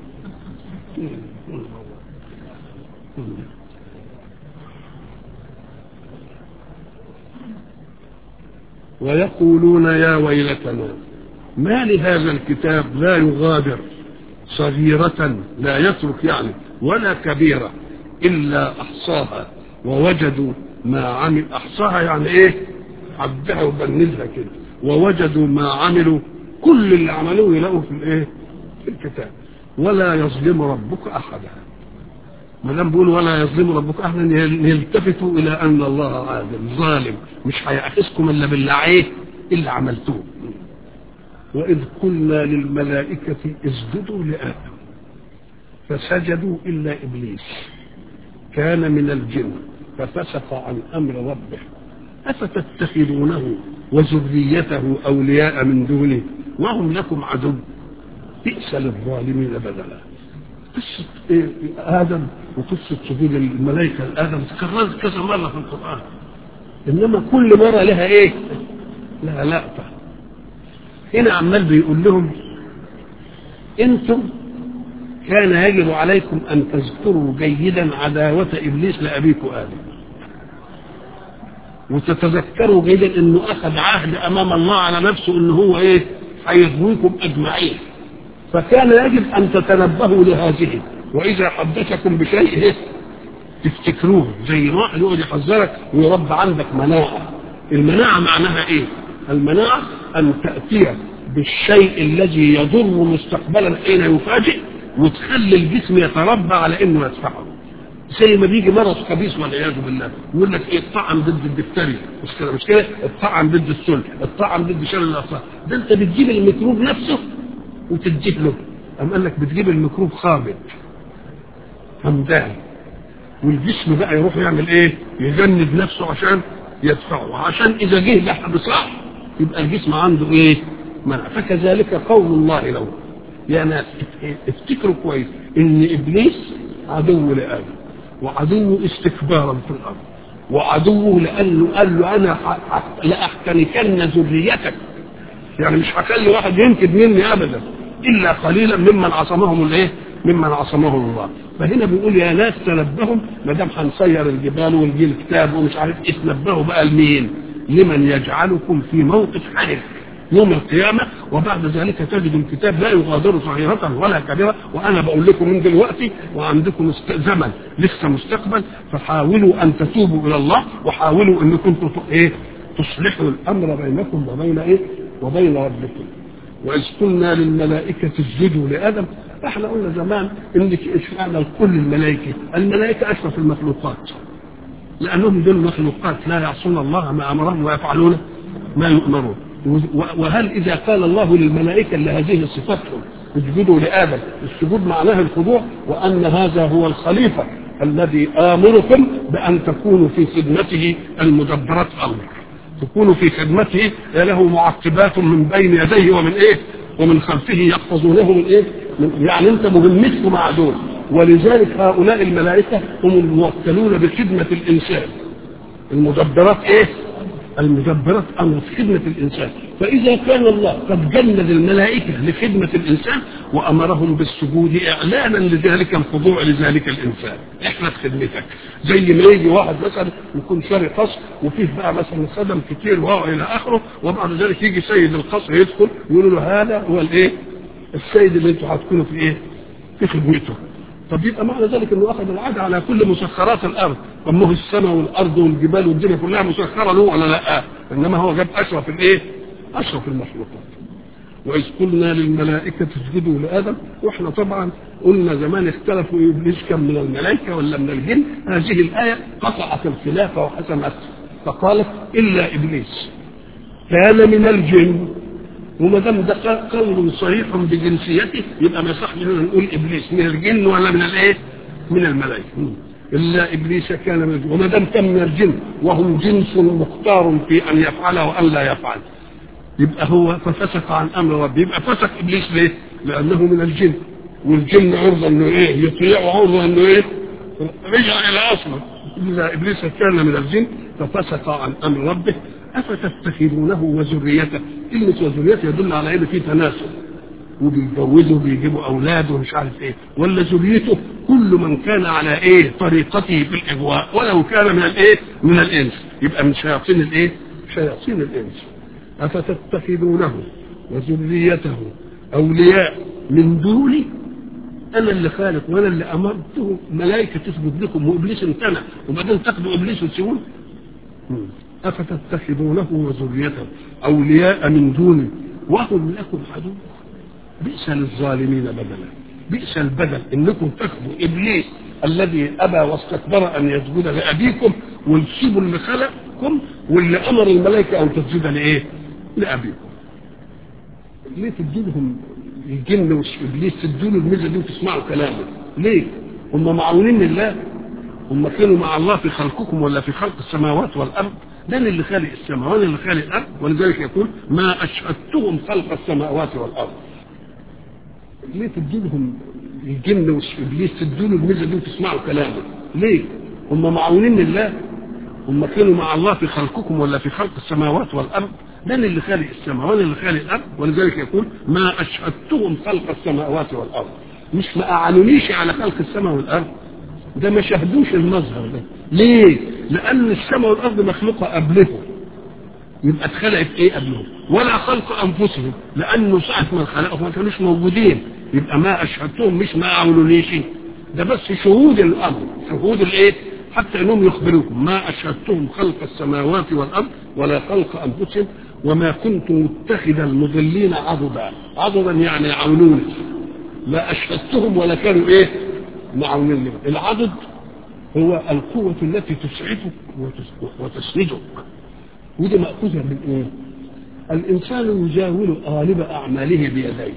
ويقولون يا ويلتنا ما لهذا الكتاب لا يغادر صغيرة لا يترك يعني ولا كبيرة إلا أحصاها ووجدوا ما عمل أحصاها يعني إيه عدها وبنزها كده ووجدوا ما عملوا كل اللي عملوه يلاقوا في الإيه في الكتاب ولا يظلم ربك أحدا ما دام بيقول ولا يظلم ربك احدا يلتفتوا الى ان الله عادل ظالم مش هيأخذكم الا باللي ايه اللي عملتوه واذ قلنا للملائكه اسجدوا لادم فسجدوا الا ابليس كان من الجن ففسق عن امر ربه افتتخذونه وذريته اولياء من دونه وهم لكم عدو بئس للظالمين بدلا قصة إيه آدم وقصة سجود الملائكة لآدم تكررت كذا مرة في القرآن إنما كل مرة لها إيه؟ لها لقطة هنا عمال بيقول لهم أنتم كان يجب عليكم أن تذكروا جيدا عداوة إبليس لأبيكم آدم وتتذكروا جيدا أنه أخذ عهد أمام الله على نفسه أنه هو إيه؟ هيغويكم أجمعين فكان يجب ان تتنبهوا لهذه واذا حدثكم بشيء تفتكروه زي واحد يقعد يحذرك ويربى عندك مناعه المناعه معناها ايه؟ المناعه ان تاتي بالشيء الذي يضر مستقبلا حين يفاجئ وتخلي الجسم يتربى على انه يدفعه زي ما بيجي مرض خبيث والعياذ بالله يقول لك ايه الطعن ضد الدفتري مش كده مش كده الطعن ضد السل الطعن ضد شلل الاطفال ده انت بتجيب الميكروب نفسه وتديه له أم قال لك بتجيب الميكروب خابط همدان والجسم بقى يروح يعمل ايه يجند نفسه عشان يدفعه عشان اذا جه لحد صح يبقى الجسم عنده ايه منع فكذلك قول الله له يا ناس افتكروا كويس ان ابليس عدو لادم وعدو استكبارا في الارض وعدوه لانه قال له انا لاحتنكن ذريتك يعني مش هخلي واحد ينكد مني ابدا الا قليلا ممن عصمهم الايه؟ ممن عصمهم الله فهنا بيقول يا ناس تنبهوا ما دام هنسير الجبال ونجيب الكتاب ومش عارف ايه تنبهوا بقى لمين؟ لمن يجعلكم في موقف حرج يوم القيامة وبعد ذلك تجد الكتاب لا يغادر صغيرة ولا كبيرة وأنا بقول لكم من دلوقتي وعندكم زمن لسه مستقبل فحاولوا أن تتوبوا إلى الله وحاولوا أنكم إيه تصلحوا الأمر بينكم وبين إيه وبين ربكم وإذ قلنا للملائكة اسجدوا لآدم احنا قلنا زمان ان اشمعنى لكل الملائكة الملائكة أشرف المخلوقات لأنهم دول مخلوقات لا يعصون الله ما أمرهم ويفعلون ما يؤمرون وهل إذا قال الله للملائكة لهذه صفاتهم اسجدوا لآدم السجود معناه الخضوع وأن هذا هو الخليفة الذي آمركم بأن تكونوا في خدمته المدبرات أمر تكونوا في خدمته له معقبات من بين يديه ومن ايه ومن خلفه يحفظونه من ايه من يعني انت مهمتكم مع دول ولذلك هؤلاء الملائكة هم الموكلون بخدمة الإنسان المدبرات ايه المدبرات امر في خدمه الانسان فاذا كان الله قد جند الملائكه لخدمه الانسان وامرهم بالسجود اعلانا لذلك الخضوع لذلك الانسان احنا في خدمتك زي ما يجي واحد مثلا يكون شاري قصر وفيه بقى مثلا خدم كتير وهو الى اخره وبعد ذلك يجي سيد القصر يدخل يقول له هذا هو الايه السيد اللي انتوا هتكونوا في ايه في خدمته طب يبقى معنى ذلك انه اخذ العهد على كل مسخرات الارض طب ما هو السماء والارض والجبال والدنيا كلها مسخره له ولا لا انما هو جاب اشرف الايه اشرف المخلوقات واذ قلنا للملائكه اسجدوا لادم واحنا طبعا قلنا زمان اختلفوا ابليس كان من الملائكه ولا من الجن هذه الايه قطعت الخلاف وحسمت فقالت الا ابليس كان من الجن وما دام ده قول صريح بجنسيته يبقى ما يصحش اننا نقول ابليس من الجن ولا من الايه؟ من الملائكه الا ابليس كان من الجن وما دام كان من الجن وهم جنس مختار في ان يفعل وان لا يفعل يبقى هو ففسق عن امر ربه يبقى فسق ابليس ليه؟ لانه من الجن والجن عرضه انه ايه؟ يطيع وعرضه انه ايه؟ رجع الى اصله اذا ابليس كان من الجن ففسق عن امر ربه افتتخذونه وذريته كلمه وذريته يدل على ان في تناسل وبيتجوزوا بيجيبوا اولاد ومش عارف ايه ولا ذريته كل من كان على ايه طريقته في الاغواء ولو كان من الايه من الانس يبقى من شياطين الايه شياطين الانس افتتخذونه وذريته اولياء من دوني انا اللي خالق وانا اللي امرته ملائكه تسجد لكم وابليس امتنع وبعدين تاخدوا ابليس وتسيبوه أفتتخذونه وذريته أولياء من دوني وهم لكم عدو بئس للظالمين بدلا بئس البدل انكم تاخذوا ابليس الذي ابى واستكبر ان يسجد لابيكم وتسيبوا اللي خلقكم واللي امر الملائكه ان تسجد لايه؟ لابيكم. ليه تديلهم الجن وابليس تدوا له الميزه دي وتسمعوا كلامه؟ ليه؟ هم معاونين لله هم كانوا مع الله في خلقكم ولا في خلق السماوات والارض ده اللي خالق السماء وانا اللي خالق الارض ولذلك يقول ما اشهدتهم خلق السماوات والارض ليه تديلهم الجن وابليس تدوا له الميزه دي وتسمعوا كلامه ليه هم معاونين لله هم كانوا مع الله في خلقكم ولا في خلق السماوات والارض ده اللي خالق السماء وانا اللي خالق الارض ولذلك يقول ما اشهدتهم خلق السماوات والارض مش ما اعانونيش على خلق السماء والارض ده ما شاهدوش المظهر ده ليه لان السماء والارض مخلوقه قبلهم يبقى اتخلقت ايه قبلهم ولا خلق انفسهم لانه ساعه ما خلقهم ما كانوش موجودين يبقى ما اشهدتهم مش ما عملوليش ده بس شهود الامر شهود الايه حتى انهم يخبروكم ما اشهدتهم خلق السماوات والارض ولا خلق انفسهم وما كنت متخذ المضلين عضدا عضدا يعني يعاونوني لا اشهدتهم ولا كانوا ايه معاونين العضد هو القوة التي تسعدك وتسندك ودي مأخوذة من ايه الانسان يجاول غالب اعماله بيديه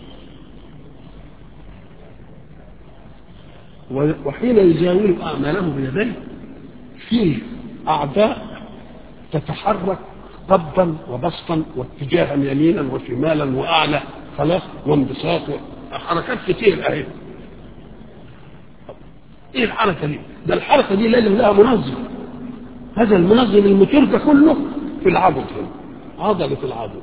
وحين يجاول اعماله بيديه في اعداء تتحرك قبضا وبسطا واتجاها يمينا وشمالا واعلى خلاص وانبساط حركات كتير اهي ايه الحركه دي؟ ده الحركه دي لازم لها منظم هذا المنظم الموتور ده كله في العضد هنا عضلة العضد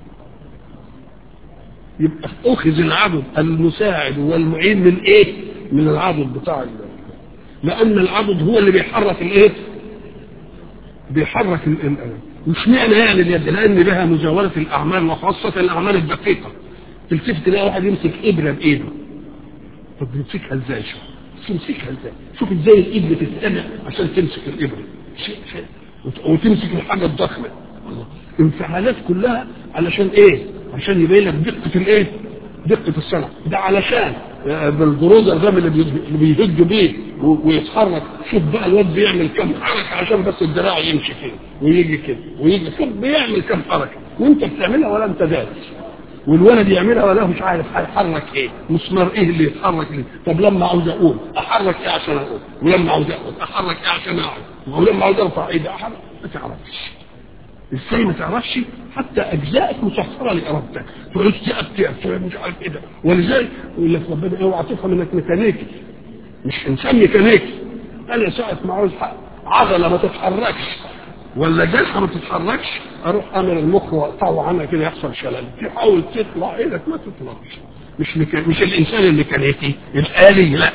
يبقى اخذ العضد المساعد والمعين من ايه؟ من العضد بتاع الله لان العضد هو اللي بيحرك الايه؟ بيحرك مش معنى يعني اليد لان بها مجاوره الاعمال وخاصه الاعمال الدقيقه تلتفت تلاقي واحد يمسك ابره بايده طب يمسكها ازاي شوف تمسكها ازاي شوف ازاي الايد بتستمع عشان تمسك الابره شيء شيء وتمسك الحاجه الضخمه انفعالات كلها علشان ايه عشان يبين لك دقه الايه دقه الصنع ده علشان بالجروزر ده اللي بيهج بيه ويتحرك شوف بقى الواد بيعمل كم حركه عشان بس الدراع يمشي كده ويجي كده ويجي شوف بيعمل كم حركه وانت بتعملها ولا انت دارس والولد يعملها ولا مش عارف هيحرك ايه مسمار ايه اللي يتحرك ليه طب لما عاوز اقول احرك ايه عشان اقول ولما عاوز اقول احرك ايه عشان اقعد ولما عاوز ارفع ايدي احرك ما تعرفش ازاي ما تعرفش حتى اجزائك مسخره لارادتك تقول تقف تقف مش عارف ايه ده ولذلك يقول لك ربنا اوعى تفهم انك ميكانيكي مش انسان ميكانيكي انا ساعه ما عاوز عضله ما تتحركش ولا جلحه ما تتحركش اروح اعمل المخ واقطعه عنها كده يحصل شلل تحاول تطلع ايدك ما تطلعش مش ميكا... مش الانسان الميكانيكي الالي لا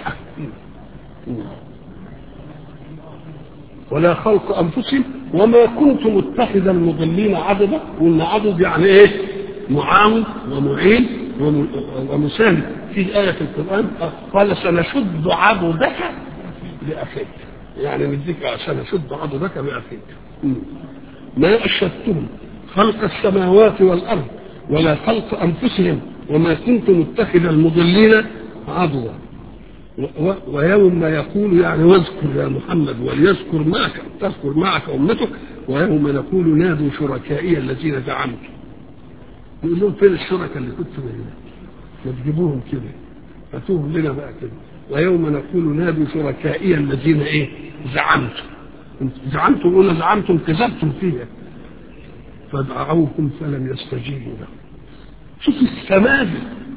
ولا خلق انفسهم وما كنت متخذ المضلين عددا وان عدد يعني ايه معاون ومعين ومساند في آية في القرآن قال سنشد عضدك لأخيك يعني نديك سنشد عضدك بأخيك ما أشهدتهم خلق السماوات والأرض ولا خلق أنفسهم وما كنت متخذ المضلين عضدا ويوم ما يقول يعني واذكر يا محمد وليذكر معك تذكر معك امتك ويوم نقول نادوا شركائي الذين زعمت يقول لهم فين الشركاء اللي كنتوا ما تجيبوهم كده هاتوهم لنا بقى كده ويوم نقول نادوا شركائي الذين ايه زعمتم زعمتم قلنا زعمتم كذبتم فيها فدعوهم فلم يستجيبوا لهم شوف السماء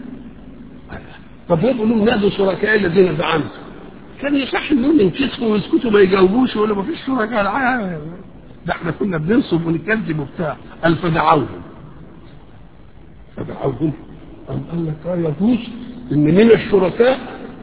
طب يقولوا لهم نادوا شركاء الذين زعمتم كان يصح انهم ينكسفوا ويسكتوا ما يجاوبوش ولا ما فيش شركاء ده احنا كنا بننصب ونكذب وبتاع قال فدعوهم فدعوهم قام قال لك اه يجوز ان من الشركاء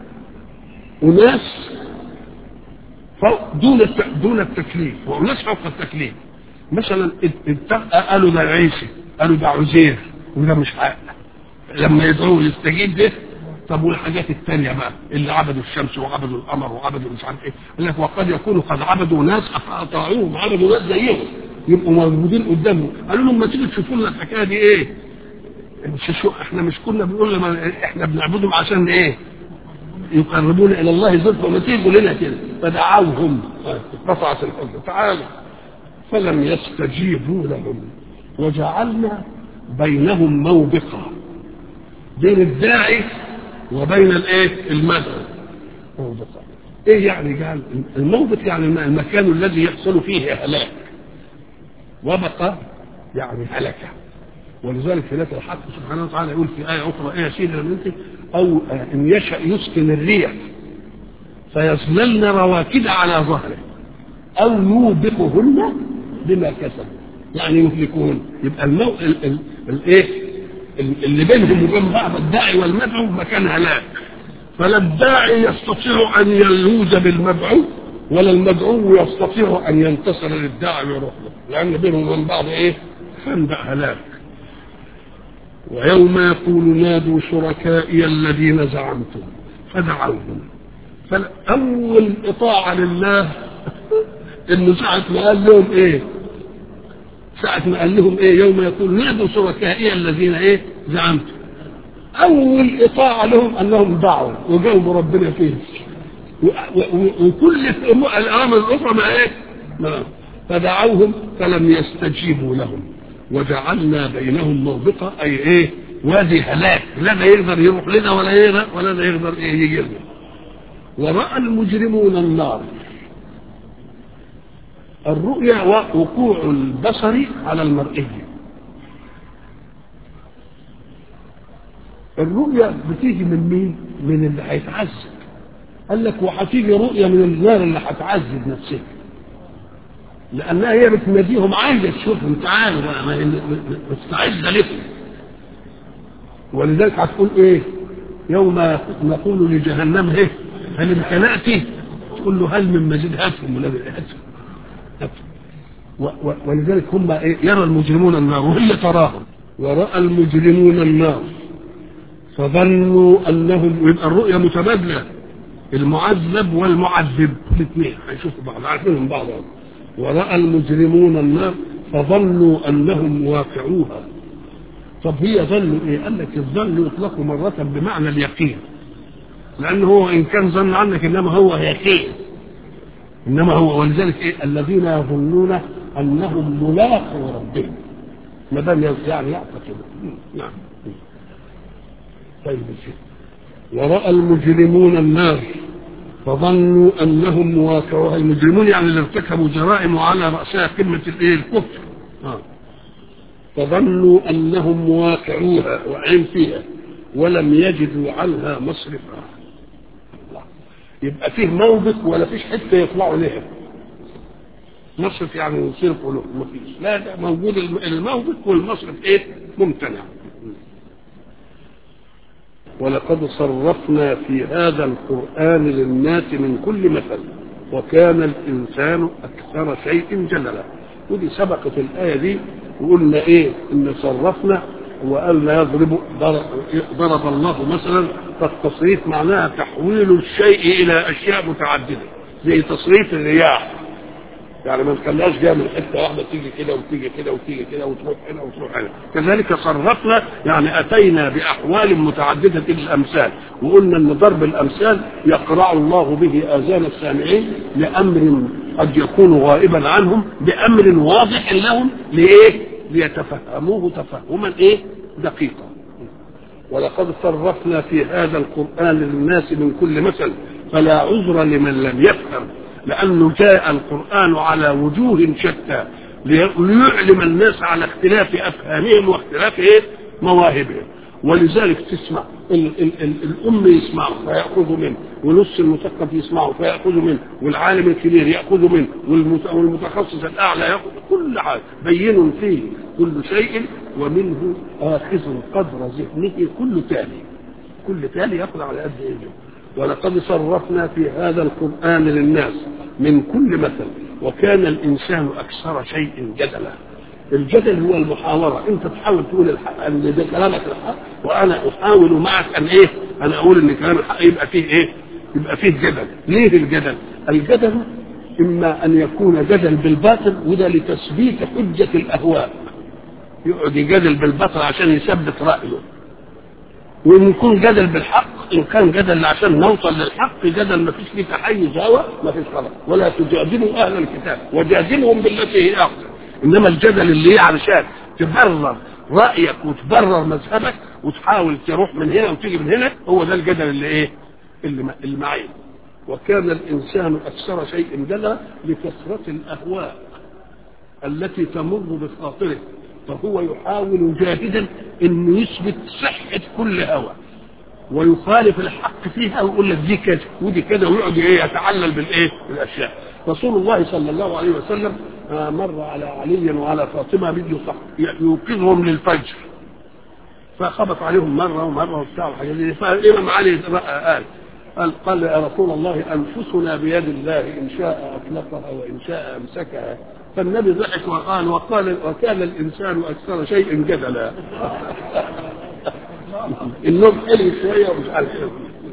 اناس فوق دون دون التكليف وناس فوق التكليف مثلا قالوا ده عيسى قالوا ده عزير وده مش حق لما يدعوه يستجيب ده طب والحاجات التانية بقى اللي عبدوا الشمس وعبدوا القمر وعبدوا مش عارف ايه قال لك وقد يكونوا قد عبدوا ناس فاطاعوهم عبدوا ناس زيهم يبقوا موجودين قدامهم قالوا لهم ما تيجي تشوفوا لنا الحكايه دي ايه مش شو احنا مش كنا بنقول لما احنا بنعبدهم عشان ايه يقربون الى الله زلفى ما تيجوا لنا كده فدعوهم رفعت الحجه تعالوا فلم يستجيبوا لهم وجعلنا بينهم موبقا بين الداعي وبين الايه المدعو موبقا ايه يعني قال الموبق يعني المكان الذي يحصل فيه هلاك وبقى يعني هلكه ولذلك في نفس الحق سبحانه وتعالى يقول في آية أخرى إيه يا سيدي لما أنت أو إن يشأ يسكن الريح فيظللن رواكد على ظهره أو يوبقهن بما كسبوا يعني يهلكون يبقى المو... ال... ال... الايه اللي بينهم وبين بعض الداعي والمدعو مكان هلاك فلا الداعي يستطيع ان يلوذ بالمدعو ولا المدعو يستطيع ان ينتصر للداعي ويروح له لان بينهم وبين بعض ايه خندق هلاك ويوم يقول نادوا شركائي الذين زعمتم فدعوهم فأول إطاعة لله إنه ساعة ما قال لهم إيه؟ ساعة ما قال لهم إيه؟ يوم يقول نادوا شركائي الذين إيه؟ زعمتم أول إطاعة لهم أنهم دعوا وجاوبوا ربنا فيه وكل الأوامر الأخرى ما إيه؟ ما فدعوهم فلم يستجيبوا لهم وجعلنا بينهم موبقة أي إيه؟ وادي هلاك لا ده يقدر يروح لنا ولا يقدر ولا ده يقدر إيه يجي لنا ورأى المجرمون النار الرؤيا وقوع البصر على المرئي الرؤيا بتيجي من مين؟ من اللي هيتعذب قال لك وهتيجي رؤيا من النار اللي هتعذب نفسها لانها هي بتناديهم عايزه تشوفهم تعالوا بقى مستعده لكم ولذلك هتقول ايه؟ يوم نقول لجهنم ايه؟ هل امتلأت؟ تقول له هل من مزيد هاتهم ولا هاتهم هاتهم ولذلك هم ايه؟ يرى المجرمون النار وهي تراهم ورأى المجرمون النار فظنوا انهم يبقى الرؤيا متبادله المعذب والمعذب الاثنين هيشوفوا بعض عارفينهم بعض وراى المجرمون النار فظنوا انهم واقعوها طب هي ظنوا ايه؟ قال لك الظن يطلق مرة بمعنى اليقين لأن هو إن كان ظن عنك إنما هو يقين إنما هو ولذلك إيه؟ الذين يظنون أنهم ملاقوا ربهم ما دام يعني يعتقد نعم طيب ورأى المجرمون النار فظنوا انهم واقعوها المجرمون يعني اللي ارتكبوا جرائم وعلى راسها كلمه الايه الكفر آه. فظنوا انهم واقعوها واقعين فيها ولم يجدوا عنها مصرفا يبقى فيه موبق ولا فيش حته يطلعوا لها مصرف يعني يصرفوا له ما فيش لا ده موجود الموبق والمصرف ايه ممتنع ولقد صرفنا في هذا القرآن للناس من كل مثل وكان الإنسان أكثر شيء جدلا ودي سبقت الآية دي وقلنا إيه إن صرفنا وقالنا يضرب ضرب الله مثلا فالتصريف معناها تحويل الشيء إلى أشياء متعددة زي تصريف الرياح يعني ما نخليهاش جايه من حته واحده تيجي كده وتيجي كده وتيجي كده وتروح هنا وتروح هنا كذلك صرفنا يعني اتينا باحوال متعدده الامثال وقلنا ان ضرب الامثال يقرع الله به اذان السامعين لامر قد يكون غائبا عنهم بامر واضح لهم لايه؟ ليتفهموه تفهما ايه؟ دقيقا ولقد صرفنا في هذا القران للناس من كل مثل فلا عذر لمن لم يفهم لأنه جاء القرآن على وجوه شتى ليعلم الناس على اختلاف أفهامهم واختلاف إيه؟ مواهبهم ولذلك تسمع ال ال ال الأم يسمعه فيأخذ منه ونص المثقف يسمعه فيأخذ منه والعالم الكبير يأخذ منه والمتخصص الأعلى يأخذ كل حاجة بين فيه كل شيء ومنه آخذ قدر ذهنه كل تالي كل تالي يأخذ على قد إيه ولقد صرفنا في هذا القرآن للناس من كل مثل وكان الإنسان أكثر شيء جدلا الجدل هو المحاورة أنت تحاول تقول الحق أن ده كلامك الحق وأنا أحاول معك أن إيه أنا أقول أن كلام الحق يبقى فيه إيه يبقى فيه جدل ليه الجدل الجدل إما أن يكون جدل بالباطل وده لتثبيت حجة الأهواء يقعد يجادل بالباطل عشان يثبت رأيه وإن يكون جدل بالحق إن كان جدل عشان نوصل للحق جدل ما فيش فيه تحيز هوى ما فيش غلط ولا تجادلوا أهل الكتاب وجادلهم بالتي هي أحسن إنما الجدل اللي هي علشان تبرر رأيك وتبرر مذهبك وتحاول تروح من هنا وتيجي من هنا هو ده الجدل اللي إيه اللي اللي معين وكان الإنسان أكثر شيء جدلا لكثرة الأهواء التي تمر بخاطره فهو يحاول جاهدا انه يثبت صحه كل هوى ويخالف الحق فيها ويقول لك دي كذا ودي كذا ويقعد ايه يتعلل بالايه؟ بالاشياء. رسول الله صلى الله عليه وسلم مر على علي وعلى فاطمه بده يوقظهم للفجر. فخبط عليهم مره ومره وبتاع والحاجات دي فالامام علي قال قال قال يا رسول الله انفسنا بيد الله ان شاء اطلقها وان شاء امسكها فالنبي ضحك وقال وقال وكان الانسان اكثر شيء جدلا النوم حلو شويه ومش عارف ايه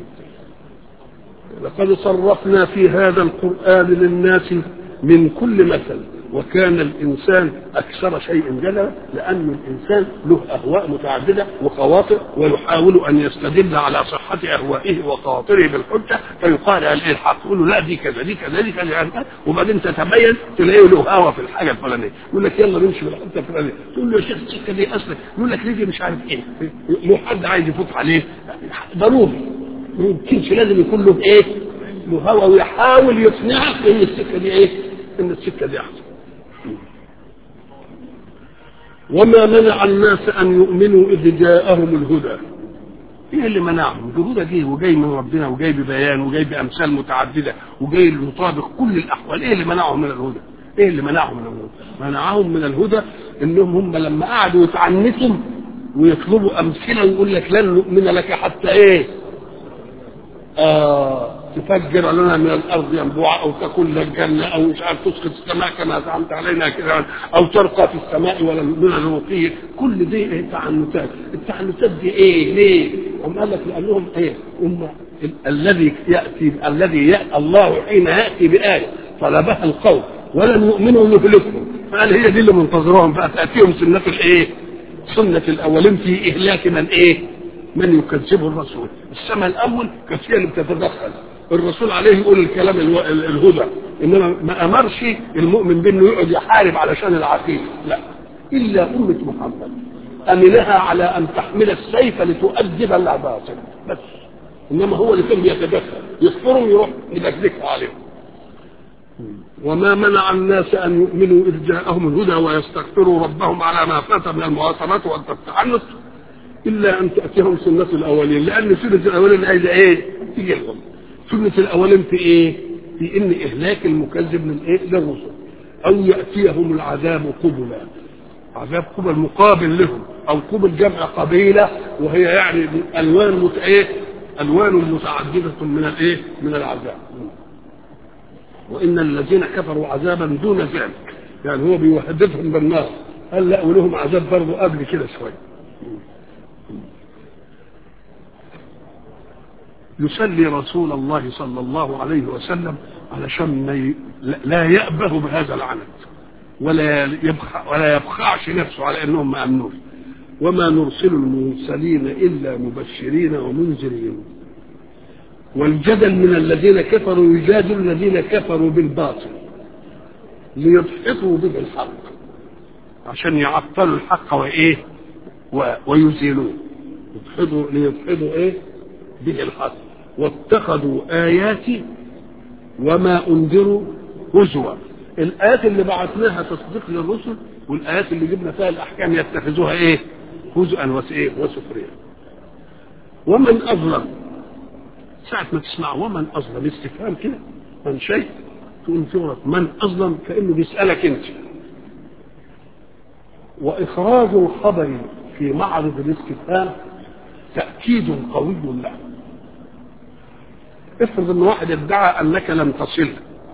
لقد صرفنا في هذا القرآن للناس من كل مثل وكان الإنسان أكثر شيء جدلا لأن الإنسان له أهواء متعددة وخواطر ويحاول أن يستدل على صحة أهوائه وخواطره بالحجة فيقال هل إيه الحق يقول له لا دي كذا دي كذا دي كذا وبعدين تتبين تلاقيه له هوى في الحاجة الفلانية يقول لك يلا نمشي بالحته الفلانية تقول له يا شيخ السكة دي أصلك يقول لك ليه مش عارف إيه له حد عايز يفوت عليه ضروري ما يمكنش لازم يكون له ايه؟ له هوى ويحاول يقنعك ان السكه دي ايه؟ ان السكه دي احسن. وما منع الناس ان يؤمنوا اذ جاءهم الهدى. ايه اللي منعهم؟ الهدى جه وجاي من ربنا وجاي ببيان وجاي بامثال متعدده وجاي مطابق كل الاحوال، ايه اللي منعهم من الهدى؟ ايه اللي منعهم من الهدى؟ منعهم من الهدى انهم هم لما قعدوا يتعنتوا ويطلبوا امثله ويقول لك لن نؤمن لك حتى ايه؟ آه تفجر لنا من الارض ينبوعا او تكون لك جنه او مش عارف تسقط السماء كما زعمت علينا كده او ترقى في السماء ولا نؤمن نوقيه كل دي ايه تعنتات التعنتات دي ايه ليه؟ هم قال لك لانهم ايه؟ هم الذي ياتي الذي يأتي الله حين ياتي بايه طلبها القوم ولم يؤمنوا نهلكهم فقال هي دي اللي منتظرهم بقى تاتيهم سنه الايه؟ سنه الاولين في اهلاك من ايه؟ من يكذبه الرسول السماء الاول كانت هي اللي بتتدخل الرسول عليه يقول الكلام الو... الهدى انما ما امرش المؤمن بانه يقعد يحارب علشان العقيده لا الا امه محمد امنها على ان تحمل السيف لتؤدب العباطل بس انما هو اللي كان بيتدخل يصفرهم يروح يدكدك عليهم وما منع الناس ان يؤمنوا اذ جاءهم الهدى ويستغفروا ربهم على ما فات من المواصلات والتعنت الا ان تاتيهم سنه الاولين لان سنه الاولين عايزه ايه؟ تيجي لهم سنه الاولين في ايه؟ في ان اهلاك المكذب من ايه؟ للرسل او ياتيهم العذاب قبلا عذاب قبل مقابل لهم او قبل جمع قبيله وهي يعني الوان مت ايه؟ الوان متعدده من الايه؟ من العذاب وان الذين كفروا عذابا دون ذلك يعني هو بيوهددهم بالنار قال لا ولهم عذاب برضه قبل كده شويه يسلي رسول الله صلى الله عليه وسلم علشان ما ي... لا يأبه بهذا العنت ولا يبخع ولا يبخعش نفسه على انهم ما امنوش وما نرسل المرسلين الا مبشرين ومنذرين والجدل من الذين كفروا يجادل الذين كفروا بالباطل ليضحكوا به الحق عشان يعطلوا الحق وايه و... ويزيلوه يدحضوا ليدحضوا ايه به الحق واتخذوا آياتي وما أنذروا هزوا الآيات اللي بعثناها تصديق للرسل والآيات اللي جبنا فيها الأحكام يتخذوها إيه؟ هزءا وإيه؟ وسخريا ومن أظلم ساعة ما تسمع ومن أظلم استفهام كده من شيء تقول سورة من أظلم كأنه بيسألك أنت وإخراج الخبر في معرض الاستفهام تأكيد قوي له افرض ان واحد ادعى انك لم تصل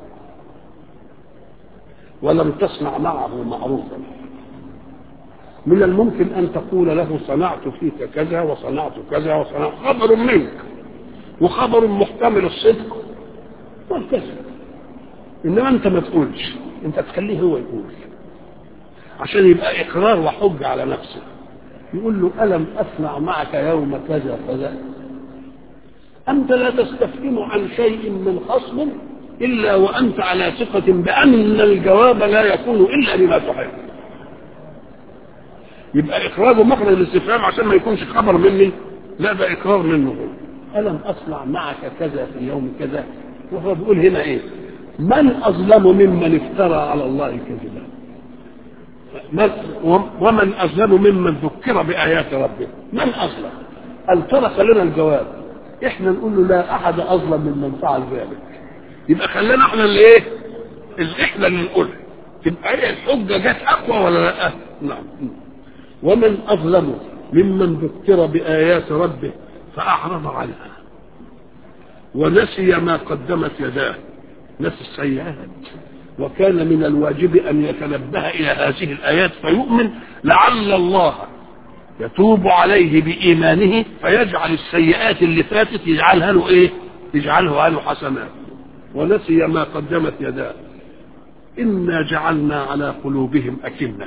ولم تصنع معه معروفا من الممكن ان تقول له صنعت فيك كذا وصنعت كذا وصنعت خبر منك وخبر محتمل الصدق والكذب انما انت ما تقولش انت تخليه هو يقول عشان يبقى اقرار وحجه على نفسه يقول له الم اصنع معك يوم كذا كذا أنت لا تستفهم عن شيء من خصم إلا وأنت على ثقة بأن الجواب لا يكون إلا بما تحب يبقى إخراجه مخرج الاستفهام عشان ما يكونش خبر مني لا ده إقرار منه هو ألم أصنع معك كذا في يوم كذا وهو بيقول هنا إيه من أظلم ممن افترى على الله كذبا ومن أظلم ممن ذكر بآيات ربه من أظلم قال ترك لنا الجواب احنا نقول له لا احد اظلم ممن فعل ذلك يبقى خلينا احنا اللي ايه اللي احنا اللي نقول تبقى ايه الحجه جت اقوى ولا لا نعم ومن اظلم ممن ذكر بايات ربه فاعرض عنها ونسي ما قدمت يداه نسي السيئات وكان من الواجب ان يتنبه الى هذه الايات فيؤمن لعل الله يتوب عليه بإيمانه فيجعل السيئات اللي فاتت يجعلها له إيه؟ يجعلها له حسنات ونسي ما قدمت يداه إنا جعلنا على قلوبهم أكنة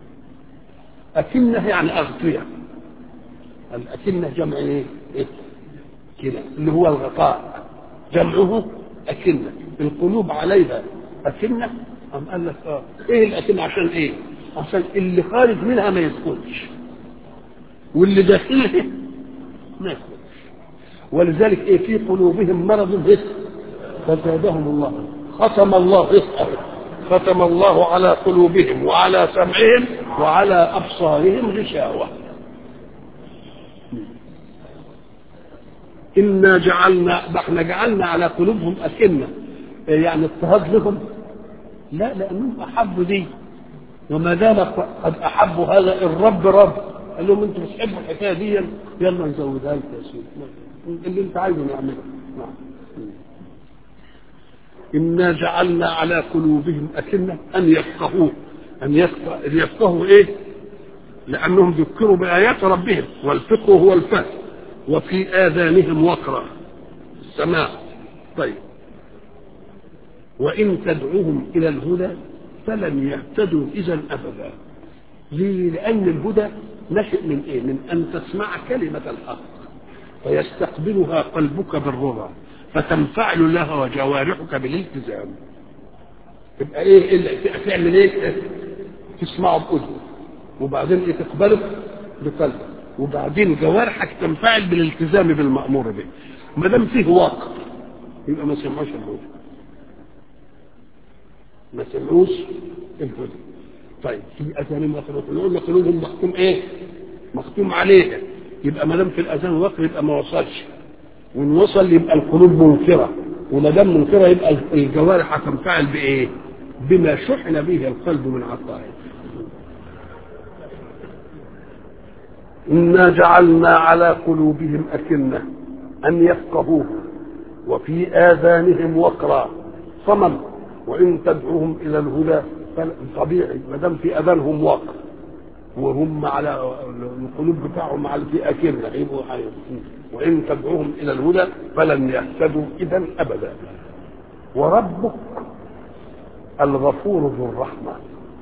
أكنة يعني أغطية الأكنة جمع إيه؟ إيه؟ كده اللي هو الغطاء جمعه أكنة القلوب عليها أكنة أم قال لك آه إيه الأكنة عشان إيه؟ عشان اللي خارج منها ما يدخلش واللي داخلها ما يدخلش ولذلك إيه في قلوبهم مرض إيه؟ فزادهم الله ختم الله إيه؟ ختم الله على قلوبهم وعلى سمعهم وعلى أبصارهم غشاوة إنا جعلنا احنا جعلنا على قلوبهم أكنة يعني اضطهاد لهم لا لأنهم أحبوا دي وما دام قد أحبوا هذا الرب رب قال لهم أنتم بتحبوا الحكاية دي يلا نزودها لك يا سيدي اللي أنت عايزه نعمله نعم إنا جعلنا على قلوبهم أكنة أن يفقهوه أن يفقه يفقهوا إيه؟ لأنهم ذكروا بآيات ربهم والفقه هو الفهم وفي آذانهم وقرا السماع طيب وإن تدعوهم إلى الهدى فلن يهتدوا إذا أبدا ليه؟ لأن الهدى نشئ من إيه؟ من أن تسمع كلمة الحق فيستقبلها قلبك بالرضا فتنفعل لها وجوارحك بالالتزام تبقى ايه اللي تعمل ايه تسمعه باذنك وبعدين ايه تقبله بقلبك وبعدين جوارحك تنفعل بالالتزام بالمامور به ما دام فيه واقع يبقى ما سمعوش الهدى ما سمعوش الهدى طيب في اذان مخلوق قلنا قلوبهم مختوم ايه مختوم عليها يبقى ما دام في الاذان واقع يبقى ما وصلش وان وصل يبقى القلوب منكره وما دام منكره يبقى الجوارح هتنفعل بايه؟ بما شحن به القلب من عطائه. انا جعلنا على قلوبهم اكنه ان يفقهوه وفي اذانهم وقرا صمم وان تدعوهم الى الهدى طبيعي ما دام في اذانهم وقر وهم على القلوب بتاعهم على في اكنه يبقوا وإن تدعوهم إلى الهدى فلن يهتدوا إذا أبدا وربك الغفور ذو الرحمة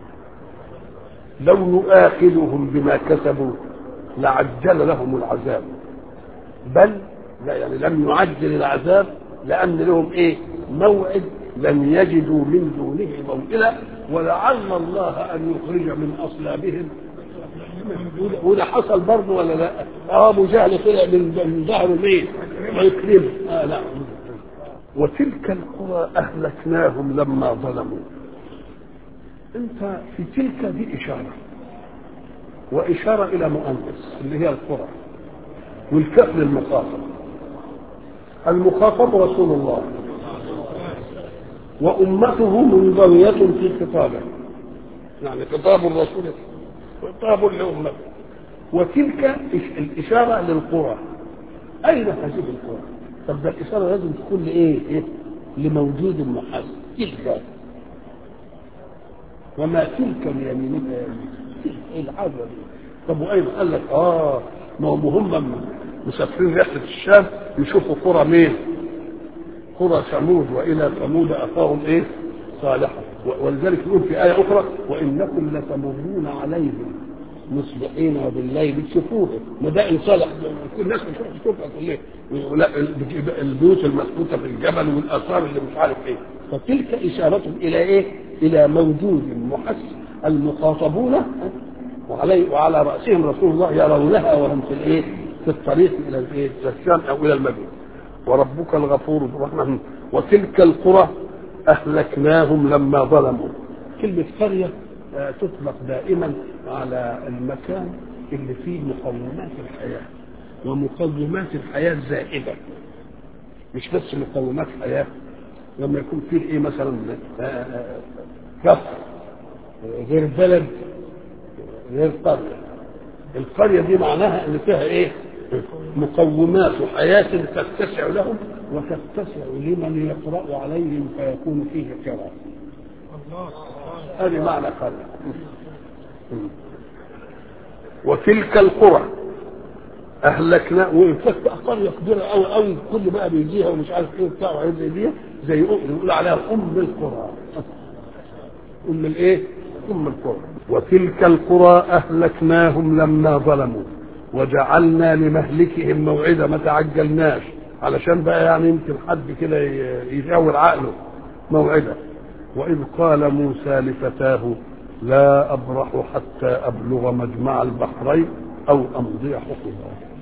لو يؤاخذهم بما كسبوا لعجل لهم العذاب بل لا يعني لم يعجل العذاب لأن لهم إيه موعد لن يجدوا من دونه موئلا ولعل الله أن يخرج من أصلابهم وده حصل برضه ولا لا؟ اه ابو جهل طلع من ظهره مين؟ ويكرمه آه لا وتلك القرى اهلكناهم لما ظلموا انت في تلك دي اشاره واشاره الى مؤنث اللي هي القرى والكاف للمخاطب المخاطب رسول الله وامته منضويه في خطابه يعني خطاب الرسول خطاب لأمته وتلك الإشارة للقرى أين هذه القرى؟ طب ده الإشارة لازم تكون لإيه؟ إيه؟ لموجود محل تلك وما تلك بيمينك يا تلك إيه العجب طب وأين قال لك آه ما هم هم مسافرين رحلة الشام يشوفوا قرى مين؟ قرى ثمود وإلى ثمود أخاهم إيه؟ صالحا ولذلك يقول في آية أخرى وإنكم لتمرون عليهم مصبحين وبالليل بتشوفوه مدائن صالح كل الناس بتروح تشوفها كلها البيوت المسكوتة في الجبل والآثار اللي مش عارف إيه فتلك إشارة إلى إيه؟ إلى موجود محس المخاطبون وعلي وعلى رأسهم رسول الله يرونها وهم في الإيه؟ في الطريق إلى الإيه؟ الشام أو إلى المدينة وربك الغفور الرحمن وتلك القرى أهلكناهم لما ظلموا كلمة قرية تطلق دائما على المكان اللي فيه مقومات الحياة ومقومات الحياة زائدة مش بس مقومات حياة لما يكون فيه ايه مثلا كفر غير بلد غير قرية القرية دي معناها ان فيها ايه مقومات حياة تتسع لهم وتتسع لمن يقرأ عليهم فيكون فيه كرام هذه معنى قرية وتلك القرى اهلكنا وانفك قريه كبيره قوي قوي كل بقى بيجيها ومش عارف ايه وبتاع وحاجات زي دي زي يقول عليها ام القرى ام الايه؟ ام القرى وتلك القرى اهلكناهم لما ظلموا وجعلنا لمهلكهم موعدا ما تعجلناش علشان بقى يعني يمكن حد كده يشاور عقله موعدا واذ قال موسى لفتاه لا ابرح حتى ابلغ مجمع البحرين او امضي حقبا